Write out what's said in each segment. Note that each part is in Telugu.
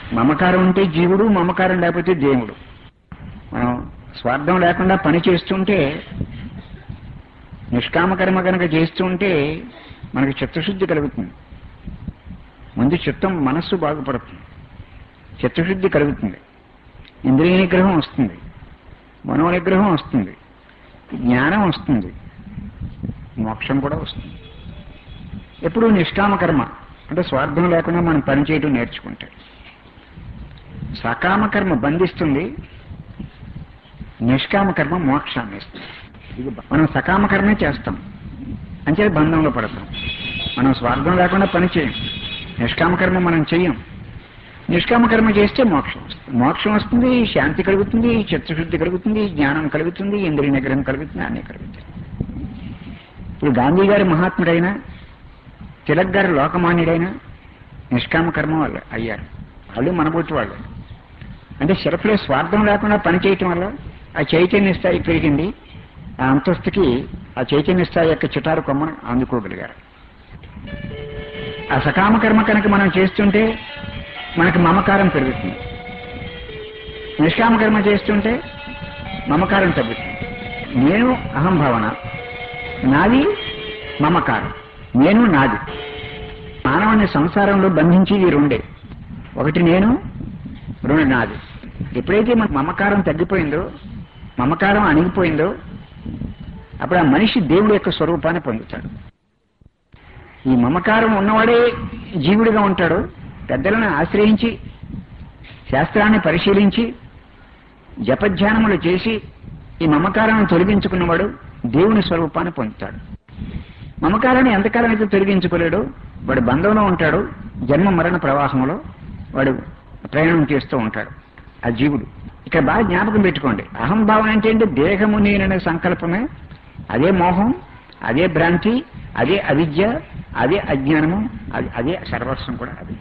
మమకారం ఉంటే జీవుడు మమకారం లేకపోతే దేవుడు మనం స్వార్థం లేకుండా పని చేస్తుంటే నిష్కామకర్మ కనుక చేస్తుంటే మనకి చిత్తశుద్ధి కలుగుతుంది ముందు చిత్తం మనస్సు బాగుపడుతుంది చిత్తశుద్ధి కలుగుతుంది ఇంద్రియ నిగ్రహం వస్తుంది మనో నిగ్రహం వస్తుంది జ్ఞానం వస్తుంది మోక్షం కూడా వస్తుంది ఎప్పుడు నిష్కామ కర్మ అంటే స్వార్థం లేకుండా మనం పనిచేయడం నేర్చుకుంటే సకామ కర్మ బంధిస్తుంది నిష్కామ కర్మ మోక్షాన్ని ఇస్తుంది ఇది మనం సకామ కర్మే చేస్తాం అంటే బంధంలో పడతాం మనం స్వార్థం లేకుండా పని చేయం నిష్కామ కర్మ మనం చెయ్యం నిష్కామ కర్మ చేస్తే మోక్షం వస్తుంది మోక్షం వస్తుంది శాంతి కలుగుతుంది చిత్తశుద్ధి కలుగుతుంది జ్ఞానం కలుగుతుంది ఇంద్రియ నిగ్రహం కలుగుతుంది అన్నీ కలుగుతాయి ఇప్పుడు గాంధీ గారి మహాత్ముడైనా తిలక్ గారు లోకమాన్యుడైనా నిష్కామ కర్మ వాళ్ళు అయ్యారు వాళ్ళు మనబోటి వాళ్ళు అంటే సెల్ఫ్లో స్వార్థం లేకుండా పని చేయటం వల్ల ఆ చైతన్య స్థాయి పెరిగింది ఆ అంతస్తుకి ఆ చైతన్య స్థాయి యొక్క చిటారు కొమ్మను అందుకోగలిగారు ఆ సకామ కర్మ కనుక మనం చేస్తుంటే మనకి మమకారం పెరుగుతుంది నిష్కామ కర్మ చేస్తుంటే మమకారం తగ్గుతుంది నేను అహంభావన నాది మమకారం నేను నాది మానవుని సంసారంలో బంధించేది రెండే ఒకటి నేను రెండు నాది ఎప్పుడైతే మన మమకారం తగ్గిపోయిందో మమకారం అణిగిపోయిందో అప్పుడు ఆ మనిషి దేవుడి యొక్క స్వరూపాన్ని పొందుతాడు ఈ మమకారం ఉన్నవాడే జీవుడిగా ఉంటాడు పెద్దలను ఆశ్రయించి శాస్త్రాన్ని పరిశీలించి జపధ్యానములు చేసి ఈ మమకారాన్ని తొలగించుకున్నవాడు దేవుని స్వరూపాన్ని పొందుతాడు మమకారాన్ని ఎంతకాలం అయితే తొలగించుకోలేడు వాడు బంధంలో ఉంటాడు జన్మ మరణ ప్రవాహంలో వాడు ప్రయాణం చేస్తూ ఉంటాడు ఆ జీవుడు ఇక్కడ బాగా జ్ఞాపకం పెట్టుకోండి అహంభావన అంటే ఏంటి దేహము నేననే సంకల్పమే అదే మోహం అదే భ్రాంతి అదే అవిద్య అదే అజ్ఞానము అది అదే సర్వస్వం కూడా అది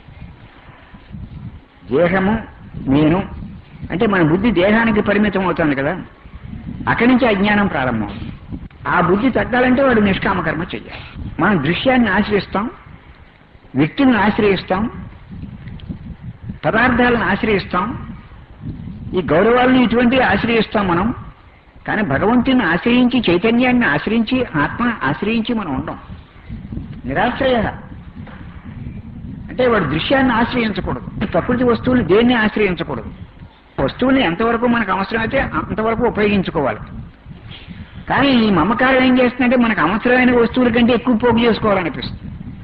దేహము నేను అంటే మన బుద్ధి దేహానికి పరిమితం అవుతుంది కదా అక్కడి నుంచి అజ్ఞానం ప్రారంభం ఆ బుద్ధి తగ్గాలంటే వాడు నిష్కామకర్మ చెయ్యాలి మనం దృశ్యాన్ని ఆశ్రయిస్తాం వ్యక్తులను ఆశ్రయిస్తాం పదార్థాలను ఆశ్రయిస్తాం ఈ గౌరవాలను ఇటువంటివి ఆశ్రయిస్తాం మనం కానీ భగవంతుని ఆశ్రయించి చైతన్యాన్ని ఆశ్రయించి ఆత్మ ఆశ్రయించి మనం ఉండం నిరాశ్రయ అంటే వాడు దృశ్యాన్ని ఆశ్రయించకూడదు ప్రకృతి వస్తువులు దేన్ని ఆశ్రయించకూడదు వస్తువుల్ని ఎంతవరకు మనకు అవసరమైతే అంతవరకు ఉపయోగించుకోవాలి కానీ ఈ మమకారం ఏం చేస్తుందంటే మనకు అవసరమైన వస్తువుల కంటే ఎక్కువ పోగు చేసుకోవాలనిపిస్తుంది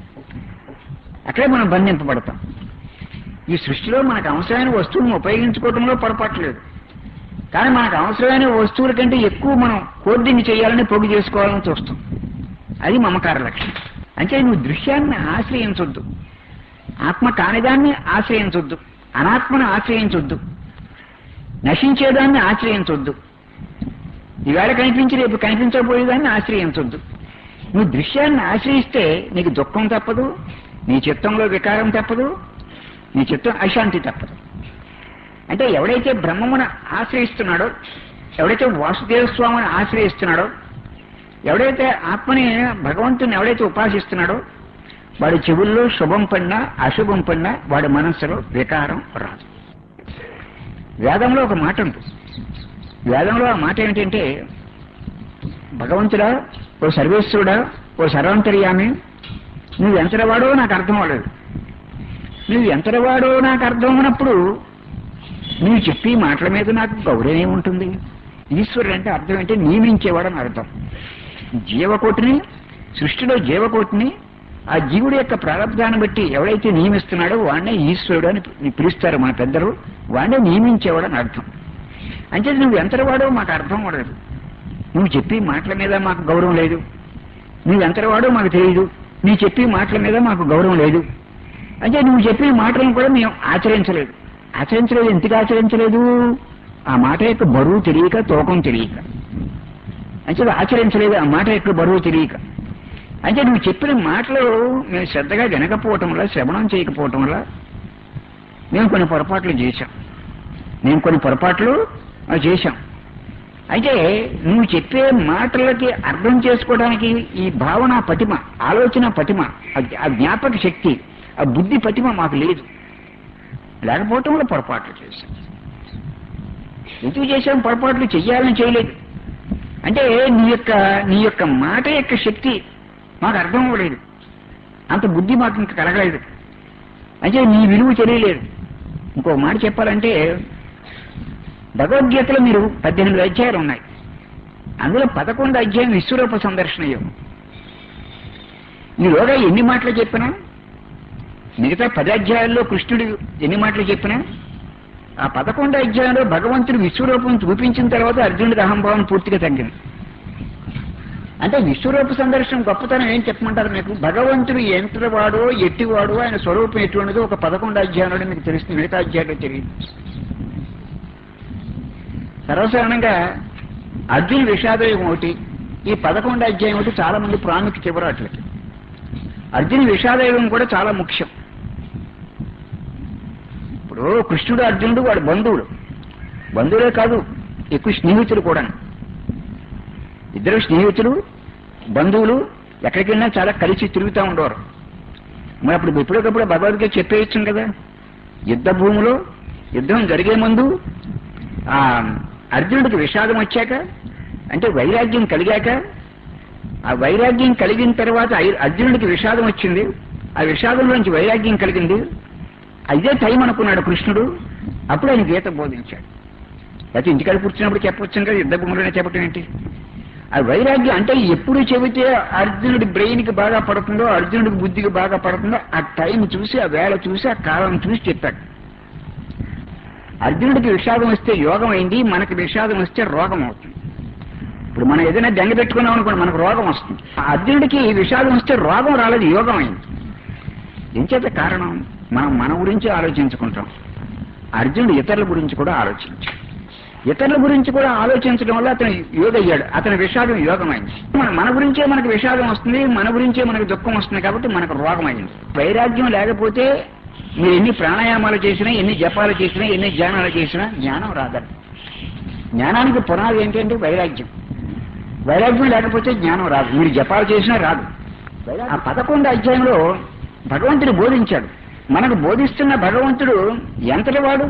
అక్కడే మనం బంధింపబడతాం ఈ సృష్టిలో మనకు అవసరమైన వస్తువులను ఉపయోగించుకోవడంలో పొరపాటు లేదు కానీ మనకు అవసరమైన వస్తువుల కంటే ఎక్కువ మనం కోర్డింగ్ చేయాలని పొగి చేసుకోవాలని చూస్తాం అది మమకార లక్షణం అంటే నువ్వు దృశ్యాన్ని ఆశ్రయించొద్దు ఆత్మ కానిదాన్ని ఆశ్రయించొద్దు అనాత్మను ఆశ్రయించొద్దు నశించేదాన్ని ఆశ్రయించొద్దు ఈవేళ కనిపించి రేపు కనిపించబోయేదాన్ని ఆశ్రయించొద్దు నువ్వు దృశ్యాన్ని ఆశ్రయిస్తే నీకు దుఃఖం తప్పదు నీ చిత్తంలో వికారం తప్పదు నీ చిత్తం అశాంతి తప్పదు అంటే ఎవడైతే బ్రహ్మమును ఆశ్రయిస్తున్నాడో ఎవడైతే వాసుదేవ స్వామిని ఆశ్రయిస్తున్నాడో ఎవడైతే ఆత్మని భగవంతుని ఎవడైతే ఉపాసిస్తున్నాడో వాడి చెవుల్లో శుభం పడినా అశుభం పడినా వాడి మనస్సులో వికారం రాదు వేదంలో ఒక మాట ఉంది వేదంలో ఆ మాట ఏమిటంటే భగవంతుడా ఓ సర్వేశ్వరుడా ఓ సర్వాంతర్యామి నువ్వు ఎంతటివాడో నాకు అర్థం అవ్వలేదు నువ్వు ఎంతటివాడో నాకు అర్థం అయినప్పుడు నువ్వు చెప్పి మాటల మీద నాకు గౌరవం ఏముంటుంది ఈశ్వరుడు అంటే అర్థం ఏంటి నియమించేవాడని అర్థం జీవకోటిని సృష్టిలో జీవకోటిని ఆ జీవుడి యొక్క ప్రారంభాన్ని బట్టి ఎవడైతే నియమిస్తున్నాడో వాడినే ఈశ్వరుడు అని పిలుస్తారు మన పెద్దలు వాడినే నియమించేవాడని అర్థం అంటే నువ్వు ఎంతటివాడో మాకు అర్థం అవ్వలేదు నువ్వు చెప్పి మాటల మీద మాకు గౌరవం లేదు నువ్వు ఎంతటివాడో మాకు తెలియదు నీ చెప్పి మాటల మీద మాకు గౌరవం లేదు అంటే నువ్వు చెప్పిన మాటలను కూడా మేము ఆచరించలేదు ఆచరించలేదు ఎందుకు ఆచరించలేదు ఆ మాట యొక్క బరువు తెలియక తూకం తెలియక అంటే ఆచరించలేదు ఆ మాట యొక్క బరువు తెలియక అంటే నువ్వు చెప్పిన మాటలు మేము శ్రద్ధగా వినకపోవటం వల్ల శ్రవణం చేయకపోవటం వల్ల మేము కొన్ని పొరపాట్లు చేశాం మేము కొన్ని పొరపాట్లు ఆ, చేశాం అయితే నువ్వు చెప్పే మాటలకి అర్థం చేసుకోవడానికి ఈ భావన పటిమ ఆలోచన పటిమ ఆ- ఆ జ్ఞాపక శక్తి ఆ బుద్ధి పటిమ మాకు లేదు లేకపోవటం వల్ల పొరపాట్లు చేశాం ఎందుకు చేశాం పొరపాట్లు చెయ్యాలని చేయలేదు అంటే నీ యొక్క నీ యొక్క మాట యొక్క శక్తి మాకు అర్థం అవ్వలేదు అంత బుద్ధి మాకు ఇంకా కలగలేదు అంటే నీ విలువ తెలియలేదు ఇంకో మాట చెప్పాలంటే భగవద్గీతలో మీరు పద్దెనిమిది అధ్యాయాలు ఉన్నాయి అందులో పదకొండు అధ్యాయం విశ్వరూప సందర్శన యోగం ఈలోగా ఎన్ని మాటలు చెప్పినా మిగతా పది అధ్యాయాల్లో కృష్ణుడు ఎన్ని మాటలు చెప్పినా ఆ పదకొండు అధ్యాయంలో భగవంతుడు విశ్వరూపం చూపించిన తర్వాత అర్జునుడికి అహంభావం పూర్తిగా తగ్గింది అంటే విశ్వరూప సందర్శనం గొప్పతనం ఏం చెప్పమంటారు మీకు భగవంతుడు ఎంతవాడో ఎట్టివాడో ఆయన స్వరూపం ఎటువంటిదో ఒక పదకొండు అధ్యాయంలో మీకు తెలుస్తుంది మిగతా అధ్యాయంలో తెలియదు సర్వసాధారణంగా అర్జున విషాదయోగం ఒకటి ఈ పదకొండు అధ్యాయం ఒకటి చాలా మంది ప్రాముఖ్యత ఇవ్వరు అట్లకి అర్జున విషాదయోగం కూడా చాలా ముఖ్యం ఇప్పుడు కృష్ణుడు అర్జునుడు వాడు బంధువుడు బంధువులే కాదు ఎక్కువ స్నేహితులు కూడా ఇద్దరు స్నేహితులు బంధువులు ఎక్కడికి వెళ్ళినా చాలా కలిసి తిరుగుతూ ఉండేవారు మరి అప్పుడు ఎప్పటికప్పుడు భగవద్గీత చెప్పేయచ్చు కదా యుద్ధ భూమిలో యుద్ధం జరిగే ముందు ఆ అర్జునుడికి విషాదం వచ్చాక అంటే వైరాగ్యం కలిగాక ఆ వైరాగ్యం కలిగిన తర్వాత ఐ- అర్జునుడికి విషాదం వచ్చింది ఆ విషాదంలోంచి వైరాగ్యం కలిగింది అదే టైం అనుకున్నాడు కృష్ణుడు అప్పుడు ఆయన గీత బోధించాడు అయితే ఇంటికాడ కూర్చున్నప్పుడు చెప్పొచ్చు కదా యుద్ధ భూమిలోనే చెప్పటం ఏంటి ఆ వైరాగ్యం అంటే ఎప్పుడు చెబితే అర్జునుడి బ్రెయిన్ కి బాగా పడుతుందో అర్జునుడికి బుద్ధికి బాగా పడుతుందో ఆ టైం చూసి ఆ వేళ చూసి ఆ కాలం చూసి చెప్పాడు అర్జునుడికి విషాదం వస్తే యోగం అయింది మనకి విషాదం వస్తే రోగం అవుతుంది ఇప్పుడు మనం ఏదైనా దెంగ పెట్టుకున్నాం అనుకోండి మనకు రోగం వస్తుంది ఆ అర్జునుడికి విషాదం వస్తే రోగం రాలేదు యోగం అయింది ఎంచేత కారణం మనం మన గురించి ఆలోచించుకుంటాం అర్జునుడు ఇతరుల గురించి కూడా ఆలోచించాడు ఇతరుల గురించి కూడా ఆలోచించడం వల్ల అతను యోగయ్యాడు అతని విషాదం యోగమైంది మన మన గురించే మనకు విషాదం వస్తుంది మన గురించే మనకు దుఃఖం వస్తుంది కాబట్టి మనకు రోగమైంది వైరాగ్యం లేకపోతే మీరు ఎన్ని ప్రాణాయామాలు చేసినా ఎన్ని జపాలు చేసినా ఎన్ని ధ్యానాలు చేసినా జ్ఞానం రాదండి జ్ఞానానికి పునాది ఏంటంటే వైరాగ్యం వైరాగ్యం లేకపోతే జ్ఞానం రాదు మీరు జపాలు చేసినా రాదు ఆ పదకొండు అధ్యాయంలో భగవంతుడు బోధించాడు మనకు బోధిస్తున్న భగవంతుడు ఎంతటి వాడు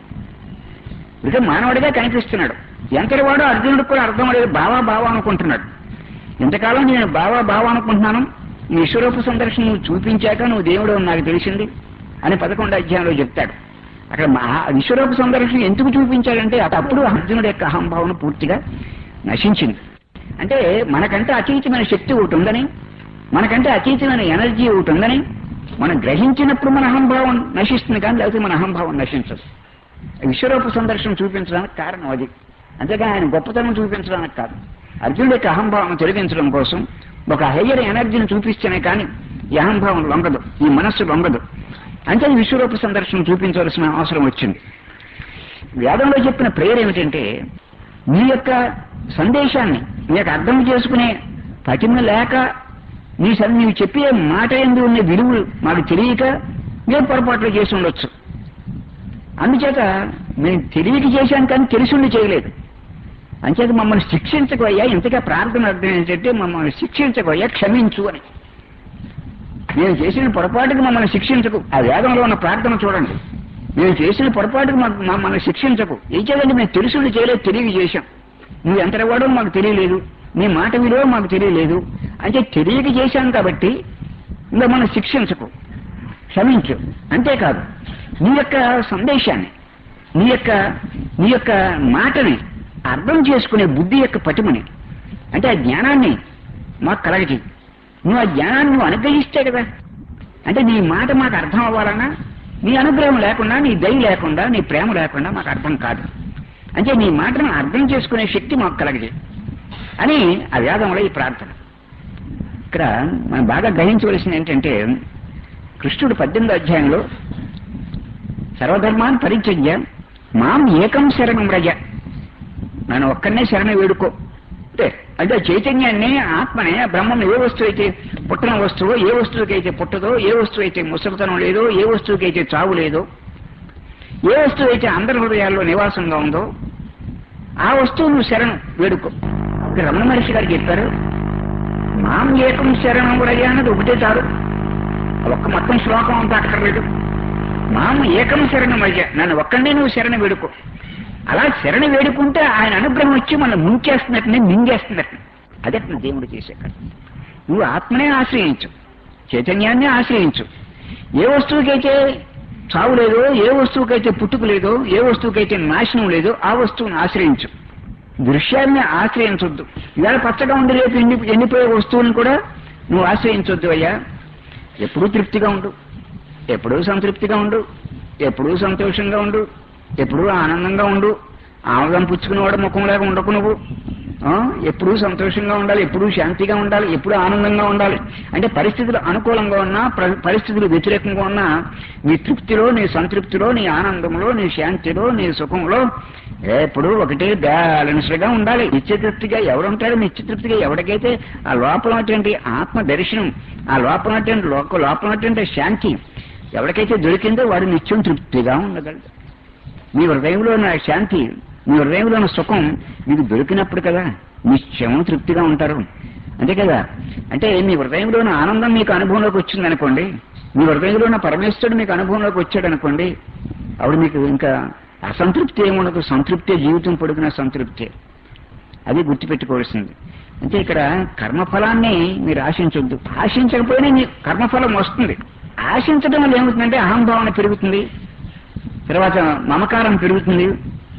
ఇక మానవుడిగా కనిపిస్తున్నాడు ఎంతటి వాడు అర్జునుడికి కూడా అర్థం లేదు బావా బావా అనుకుంటున్నాడు ఇంతకాలం నేను బావా బావా అనుకుంటున్నాను నీ విశ్వరూప సందర్శన నువ్వు చూపించాక నువ్వు దేవుడు అని నాకు తెలిసింది అని పదకొండు అధ్యాయంలో చెప్తాడు అక్కడ మహా విశ్వరూప సందర్శన ఎందుకు చూపించాడంటే అప్పుడు అర్జునుడి యొక్క అహంభావన పూర్తిగా నశించింది అంటే మనకంటే అతీతమైన శక్తి ఒకటి ఉందని మనకంటే అతీతమైన ఎనర్జీ ఒకటి ఉందని మనం గ్రహించినప్పుడు మన అహంభావం నశిస్తుంది కానీ లేకపోతే మన అహంభావం నశించదు విశ్వరూప సందర్శనం చూపించడానికి కారణం అది అంతేగా ఆయన గొప్పతనం చూపించడానికి కాదు అర్జునుడి యొక్క అహంభావం తొలగించడం కోసం ఒక హయ్యర్ ఎనర్జీని చూపిస్తేనే కానీ ఈ అహంభావం లొంగదు ఈ మనస్సు లొంగదు అంటే ఈ విశ్వరూప సందర్శనం చూపించవలసిన అవసరం వచ్చింది వేదంలో చెప్పిన ప్రేయర్ ఏమిటంటే నీ యొక్క సందేశాన్ని నీ యొక్క అర్థం చేసుకునే పటిమ లేక నీ సన్ నీవు చెప్పే మాట ఎందు ఉన్న విలువలు మాకు తెలియక మేము పొరపాట్లు చేసి ఉండొచ్చు అందుచేత మేము తెలియక చేశాం కానీ తెలిసిండి చేయలేదు అంచేత మమ్మల్ని శిక్షించకపోయా ఇంతగా ప్రార్థన అర్థం ఏంటంటే మమ్మల్ని శిక్షించకపోయా క్షమించు అని మేము చేసిన పొరపాటుకు మమ్మల్ని శిక్షించకు ఆ వేదంలో ఉన్న ప్రార్థన చూడండి మేము చేసిన పొరపాటుకు మాకు మమ్మల్ని శిక్షించకు ఏం చేయాలంటే మేము తెలుసుండి చేయలేదు తెలియ చేశాం నువ్వు ఎంత వాడో మాకు తెలియలేదు నీ మాట విలువ మాకు తెలియలేదు అంటే తెలియక చేశాం కాబట్టి ఇంకా మనం శిక్షించకు క్షమించు అంతేకాదు నీ యొక్క సందేశాన్ని నీ యొక్క నీ యొక్క మాటని అర్థం చేసుకునే బుద్ధి యొక్క పటిమని అంటే ఆ జ్ఞానాన్ని మాకు కలగజేయి నువ్వు ఆ జ్ఞానాన్ని నువ్వు అనుగ్రహిస్తే కదా అంటే నీ మాట మాకు అర్థం అవ్వాలన్నా నీ అనుగ్రహం లేకుండా నీ దయ లేకుండా నీ ప్రేమ లేకుండా మాకు అర్థం కాదు అంటే నీ మాటను అర్థం చేసుకునే శక్తి మాకు కలగజేయి అని ఆ వేదంలో ఈ ప్రార్థన ఇక్కడ మనం బాగా గ్రహించవలసింది ఏంటంటే కృష్ణుడు పద్దెనిమిది అధ్యాయంలో సర్వధర్మాన్ని పరిచర్య మాం ఏకం శరణం రజ నన్ను ఒక్కనే శరణ వేడుకో అంటే అంటే చైతన్యాన్ని ఆత్మనే బ్రహ్మం ఏ వస్తువు అయితే పుట్టిన వస్తువు ఏ వస్తువుకైతే పుట్టదో ఏ వస్తువు అయితే ముసలితనం లేదో ఏ వస్తువుకైతే చావు లేదో ఏ వస్తువు అయితే అందరి హృదయాల్లో నివాసంగా ఉందో ఆ వస్తువు నువ్వు శరణం వేడుకో ఇక్కడ రమణ మహర్షి గారు చెప్పారు మాం ఏకం శరణం రజ అన్నది ఒకటే చాలు ఒక్క మొత్తం శ్లోకం అంతా అక్కర్లేదు మామ ఏకం శరణం అయ్యా నన్ను ఒక్కడే నువ్వు శరణ వేడుకో అలా శరణ వేడుకుంటే ఆయన అనుగ్రహం వచ్చి మనం ముంచేస్తున్నట్టు మింగేస్తున్నట్టు అదే దేవుడు చేసే కర్మ నువ్వు ఆత్మనే ఆశ్రయించు చైతన్యాన్ని ఆశ్రయించు ఏ వస్తువుకైతే చావు లేదో ఏ వస్తువుకైతే పుట్టుకు లేదో ఏ వస్తువుకైతే నాశనం లేదో ఆ వస్తువుని ఆశ్రయించు దృశ్యాన్ని ఆశ్రయించొద్దు ఇవాళ పచ్చగా ఉండి రేపు ఎండి ఎండిపోయే వస్తువుని కూడా నువ్వు ఆశ్రయించొద్దు అయ్యా ఎప్పుడూ తృప్తిగా ఉండు ఎప్పుడూ సంతృప్తిగా ఉండు ఎప్పుడూ సంతోషంగా ఉండు ఎప్పుడూ ఆనందంగా ఉండు ఆముదం పుచ్చుకునేవాడు ముఖం లేక ఉండకు నువ్వు ఆ, ఎప్పుడూ సంతోషంగా ఉండాలి ఎప్పుడూ శాంతిగా ఉండాలి ఎప్పుడూ ఆనందంగా ఉండాలి అంటే పరిస్థితులు అనుకూలంగా ఉన్నా ప్ర- పరిస్థితులు వ్యతిరేకంగా ఉన్నా నీ తృప్తిలో నీ సంతృప్తిలో నీ ఆనందంలో నీ శాంతిలో నీ సుఖంలో ఎప్పుడూ ఒకటే బ్యాలెన్స్ గా ఉండాలి నిత్యతృప్తిగా ఎవరుంటారు నిత్యతృప్తిగా ఎవరికైతే ఆ లోపల ఉన్నటువంటి ఆత్మ దర్శనం ఆ లోపల ఉన్నటువంటి లోక లోపల ఉన్నటువంటి శాంతి ఎవరికైతే దొరికిందో వాడు నిత్యం తృప్తిగా ఉండగలడు మీ హృదయంలో ఉన్న శాంతి మీ హృదయంలో ఉన్న సుఖం మీకు దొరికినప్పుడు కదా నిత్యం తృప్తిగా ఉంటారు అంతే కదా అంటే మీ హృదయంలో ఉన్న ఆనందం మీకు అనుభవంలోకి వచ్చిందనుకోండి మీ హృదయంలో ఉన్న పరమేశ్వరుడు మీకు అనుభవంలోకి వచ్చాడు అనుకోండి అప్పుడు మీకు ఇంకా అసంతృప్తి ఏముండదు సంతృప్తి జీవితం పొడుగున సంతృప్తి అది గుర్తుపెట్టుకోవాల్సింది అంటే ఇక్కడ కర్మఫలాన్ని మీరు ఆశించొద్దు ఆశించకపోయినా మీ కర్మఫలం వస్తుంది ఆశించడం వల్ల ఏమవుతుందంటే అహంభావన పెరుగుతుంది తర్వాత మమకారం పెరుగుతుంది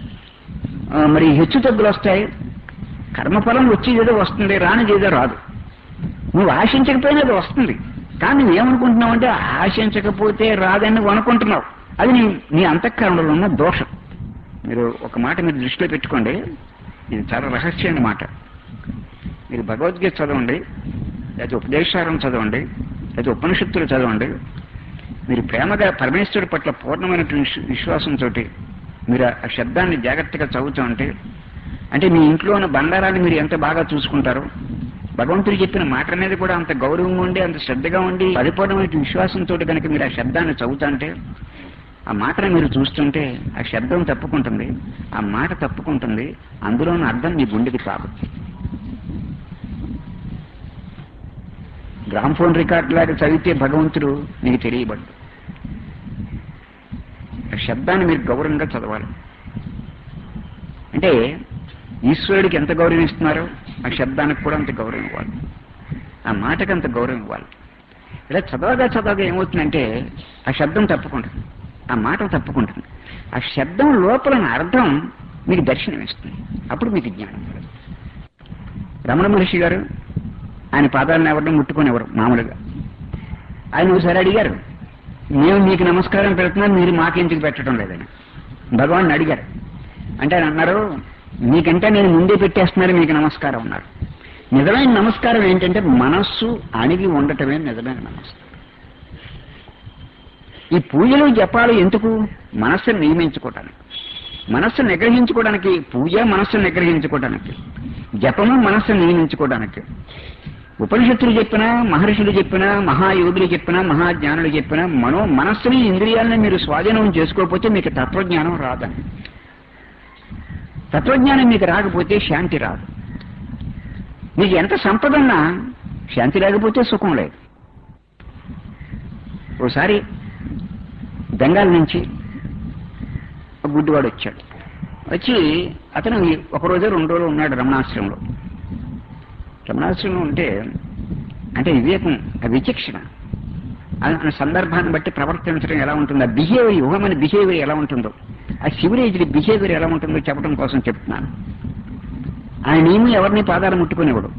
ఆ, మరి హెచ్చు తగ్గులు వస్తాయి కర్మఫలం వచ్చేదేదో వస్తుంది రానిదేదో రాదు నువ్వు ఆశించకపోయినా అది వస్తుంది కానీ నువ్వేమనుకుంటున్నావు అంటే ఆశించకపోతే రాదని నువ్వు అనుకుంటున్నావు అది నీ నీ అంతఃకరణలో ఉన్న దోషం మీరు ఒక మాట మీరు దృష్టిలో పెట్టుకోండి ఇది చాలా రహస్యమైన మాట మీరు భగవద్గీత చదవండి లేదా ఉపదేశారం చదవండి లేదా ఉపనిషత్తులు చదవండి మీరు ప్రేమగా పరమేశ్వరుడి పట్ల పూర్ణమైనటువంటి విశ్వ- విశ్వాసంతో మీరు ఆ శబ్దాన్ని జాగ్రత్తగా చదువుతూ ఉంటే అంటే మీ ఇంట్లో ఉన్న బంగారాన్ని మీరు ఎంత బాగా చూసుకుంటారో భగవంతుడు చెప్పిన మాట అనేది కూడా అంత గౌరవంగా ఉండి అంత శ్రద్ధగా ఉండి పరిపూర్ణమైన విశ్వాసంతో కనుక మీరు ఆ శబ్దాన్ని చదువుతుంటే ఆ మాటను మీరు చూస్తుంటే ఆ శబ్దం తప్పుకుంటుంది ఆ మాట తప్పుకుంటుంది అందులో ఉన్న అర్థం మీ గుండెకి కాదు గ్రామ్ ఫోన్ రికార్డ్ లాగా చదివితే భగవంతుడు మీకు తెలియబడ్డు ఆ శబ్దాన్ని మీరు గౌరవంగా చదవాలి అంటే ఈశ్వరుడికి ఎంత గౌరవం ఇస్తున్నారో ఆ శబ్దానికి కూడా అంత గౌరవం ఇవ్వాలి ఆ మాటకి అంత గౌరవం ఇవ్వాలి ఇలా చదవగా చదవగా ఏమవుతుందంటే ఆ శబ్దం తప్పుకుంటుంది ఆ మాట తప్పుకుంటుంది ఆ శబ్దం లోపల ఉన్న అర్థం మీకు దర్శనం ఇస్తుంది అప్పుడు మీకు జ్ఞానం కలుగుతుంది. రమణ మహర్షి గారు ఆయన పాదాలను ఎవరిని ముట్టుకునేవారు మామూలుగా ఆయన ఒకసారి అడిగారు మేము మీకు నమస్కారం పెడుతున్నాం మీరు మాకెందుకు పెట్టడం లేదని భగవాన్ అడిగారు అంటే ఆయన అన్నారు మీకంటే నేను ముందే పెట్టేస్తున్నారు మీకు నమస్కారం అన్నారు నిజమైన నమస్కారం ఏంటంటే మనస్సు అణిగి ఉండటమే నిజమైన నమస్కారం ఈ పూజలు జపాలు ఎందుకు మనస్సును నియమించుకోవటానికి మనస్సు నిగ్రహించుకోవడానికి పూజ మనస్సును నిగ్రహించుకోవడానికి జపము మనస్సును నియమించుకోవడానికి ఉపనిషత్తులు చెప్పినా మహర్షులు చెప్పినా మహాయోగులు చెప్పినా మహాజ్ఞానులు చెప్పినా మనో మనస్సుని ఇంద్రియాలని మీరు స్వాధీనం చేసుకోకపోతే మీకు తత్వజ్ఞానం రాదని తత్వజ్ఞానం మీకు రాకపోతే శాంతి రాదు మీకు ఎంత సంపద ఉన్నా శాంతి లేకపోతే సుఖం లేదు ఓసారి బెంగాల్ నుంచి ఒక గుడ్డివాడు వచ్చాడు వచ్చి అతను ఒక రోజు రెండు రోజులు ఉన్నాడు రమణాశ్రమంలో రమణాశ్రమంలో ఉంటే అంటే వివేకం ఆ విచక్షణ ఆ సందర్భాన్ని బట్టి ప్రవర్తించడం ఎలా ఉంటుందో ఆ బిహేవియర్ యుగమైన బిహేవియర్ ఎలా ఉంటుందో ఆ శివరేజ్ బిహేవియర్ ఎలా ఉంటుందో చెప్పడం కోసం చెప్తున్నాను ఆయన ఏమి ఎవరిని పాదాలు ముట్టుకునేవాడు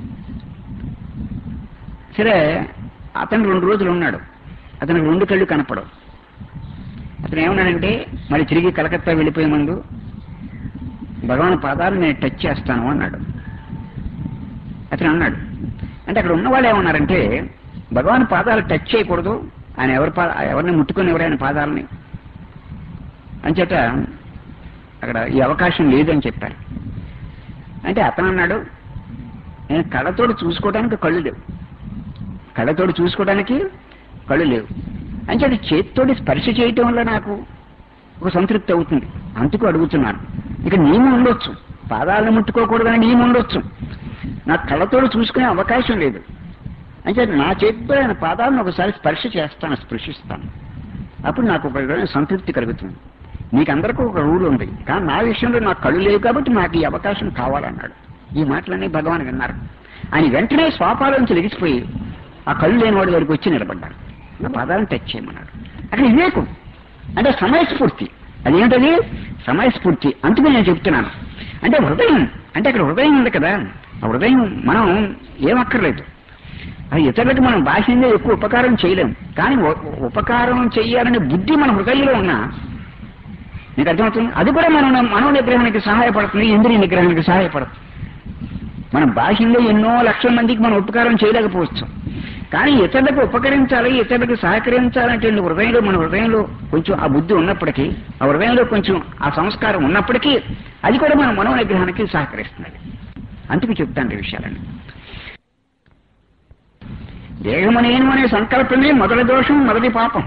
సరే అతను రెండు రోజులు ఉన్నాడు అతనికి రెండు కళ్ళు కనపడవు అతను ఏమన్నాడంటే మరి తిరిగి కలకత్తా వెళ్ళిపోయే ముందు భగవాన్ పాదాలు నేను టచ్ చేస్తాను అన్నాడు అతను అన్నాడు అంటే అక్కడ ఉన్నవాళ్ళు ఏమన్నారంటే భగవాన్ పాదాలు టచ్ చేయకూడదు ఆయన ఎవరి పా ఎవరిని ముట్టుకొని ఎవరు ఆయన పాదాలని అంచేత అక్కడ ఈ అవకాశం లేదని చెప్పారు అంటే అతను అన్నాడు నేను కళ్ళతోటి చూసుకోవడానికి కళ్ళు లేవు కళ్ళతోటి చూసుకోవడానికి కళ్ళు లేవు అంటే అది చేతితోటి స్పర్శ చేయటం వల్ల నాకు ఒక సంతృప్తి అవుతుంది అందుకు అడుగుతున్నాను ఇక నియమం ఉండొచ్చు పాదాలను ముట్టుకోకూడదని నియమం ఉండొచ్చు నాకు కళ్ళతోటి చూసుకునే అవకాశం లేదు అంటే నా చేతితో ఆయన పాదాలను ఒకసారి స్పర్శ చేస్తాను స్పృశిస్తాను అప్పుడు నాకు ఒక విధమైన సంతృప్తి కలుగుతుంది మీకు అందరికీ ఒక రూల్ ఉంది కానీ నా విషయంలో నాకు కళ్ళు లేవు కాబట్టి నాకు ఈ అవకాశం కావాలన్నాడు ఈ మాటలన్నీ భగవాన్ విన్నారు ఆయన వెంటనే స్వాపాలోంచి లెగిసిపోయి ఆ కళ్ళు లేని వాడి దగ్గరికి వచ్చి నిలబడ్డారు నా పదాలను టచ్ చేయమన్నాడు అక్కడ వివేకం అంటే సమయస్ఫూర్తి అదేంటది సమయస్ఫూర్తి అందుకే నేను చెప్తున్నాను అంటే హృదయం అంటే అక్కడ హృదయం ఉంది కదా ఆ హృదయం మనం ఏమక్కర్లేదు అది ఇతరులకు మనం బాహ్యంగా ఎక్కువ ఉపకారం చేయలేం కానీ ఉ- ఉపకారం చెయ్యాలనే బుద్ధి మన హృదయంలో ఉన్నా మీకు అర్థమవుతుంది అది కూడా మనం మనో నిగ్రహానికి సహాయపడుతుంది ఇంద్రియ నిగ్రహానికి సహాయపడుతుంది మనం బాహ్యంగా ఎన్నో లక్షల మందికి మనం ఉపకారం చేయలేకపోవచ్చు కానీ ఇతరులకు ఉపకరించాలి ఇతరులకు సహకరించాలంటే హృదయంలో మన హృదయంలో కొంచెం ఆ బుద్ధి ఉన్నప్పటికీ ఆ హృదయంలో కొంచెం ఆ సంస్కారం ఉన్నప్పటికీ అది కూడా మన మనో నిగ్రహానికి సహకరిస్తున్నది అందుకు చెప్తాను ఈ విషయాలని దేహము నేను అనే సంకల్పమే మొదటి దోషం మొదటి పాపం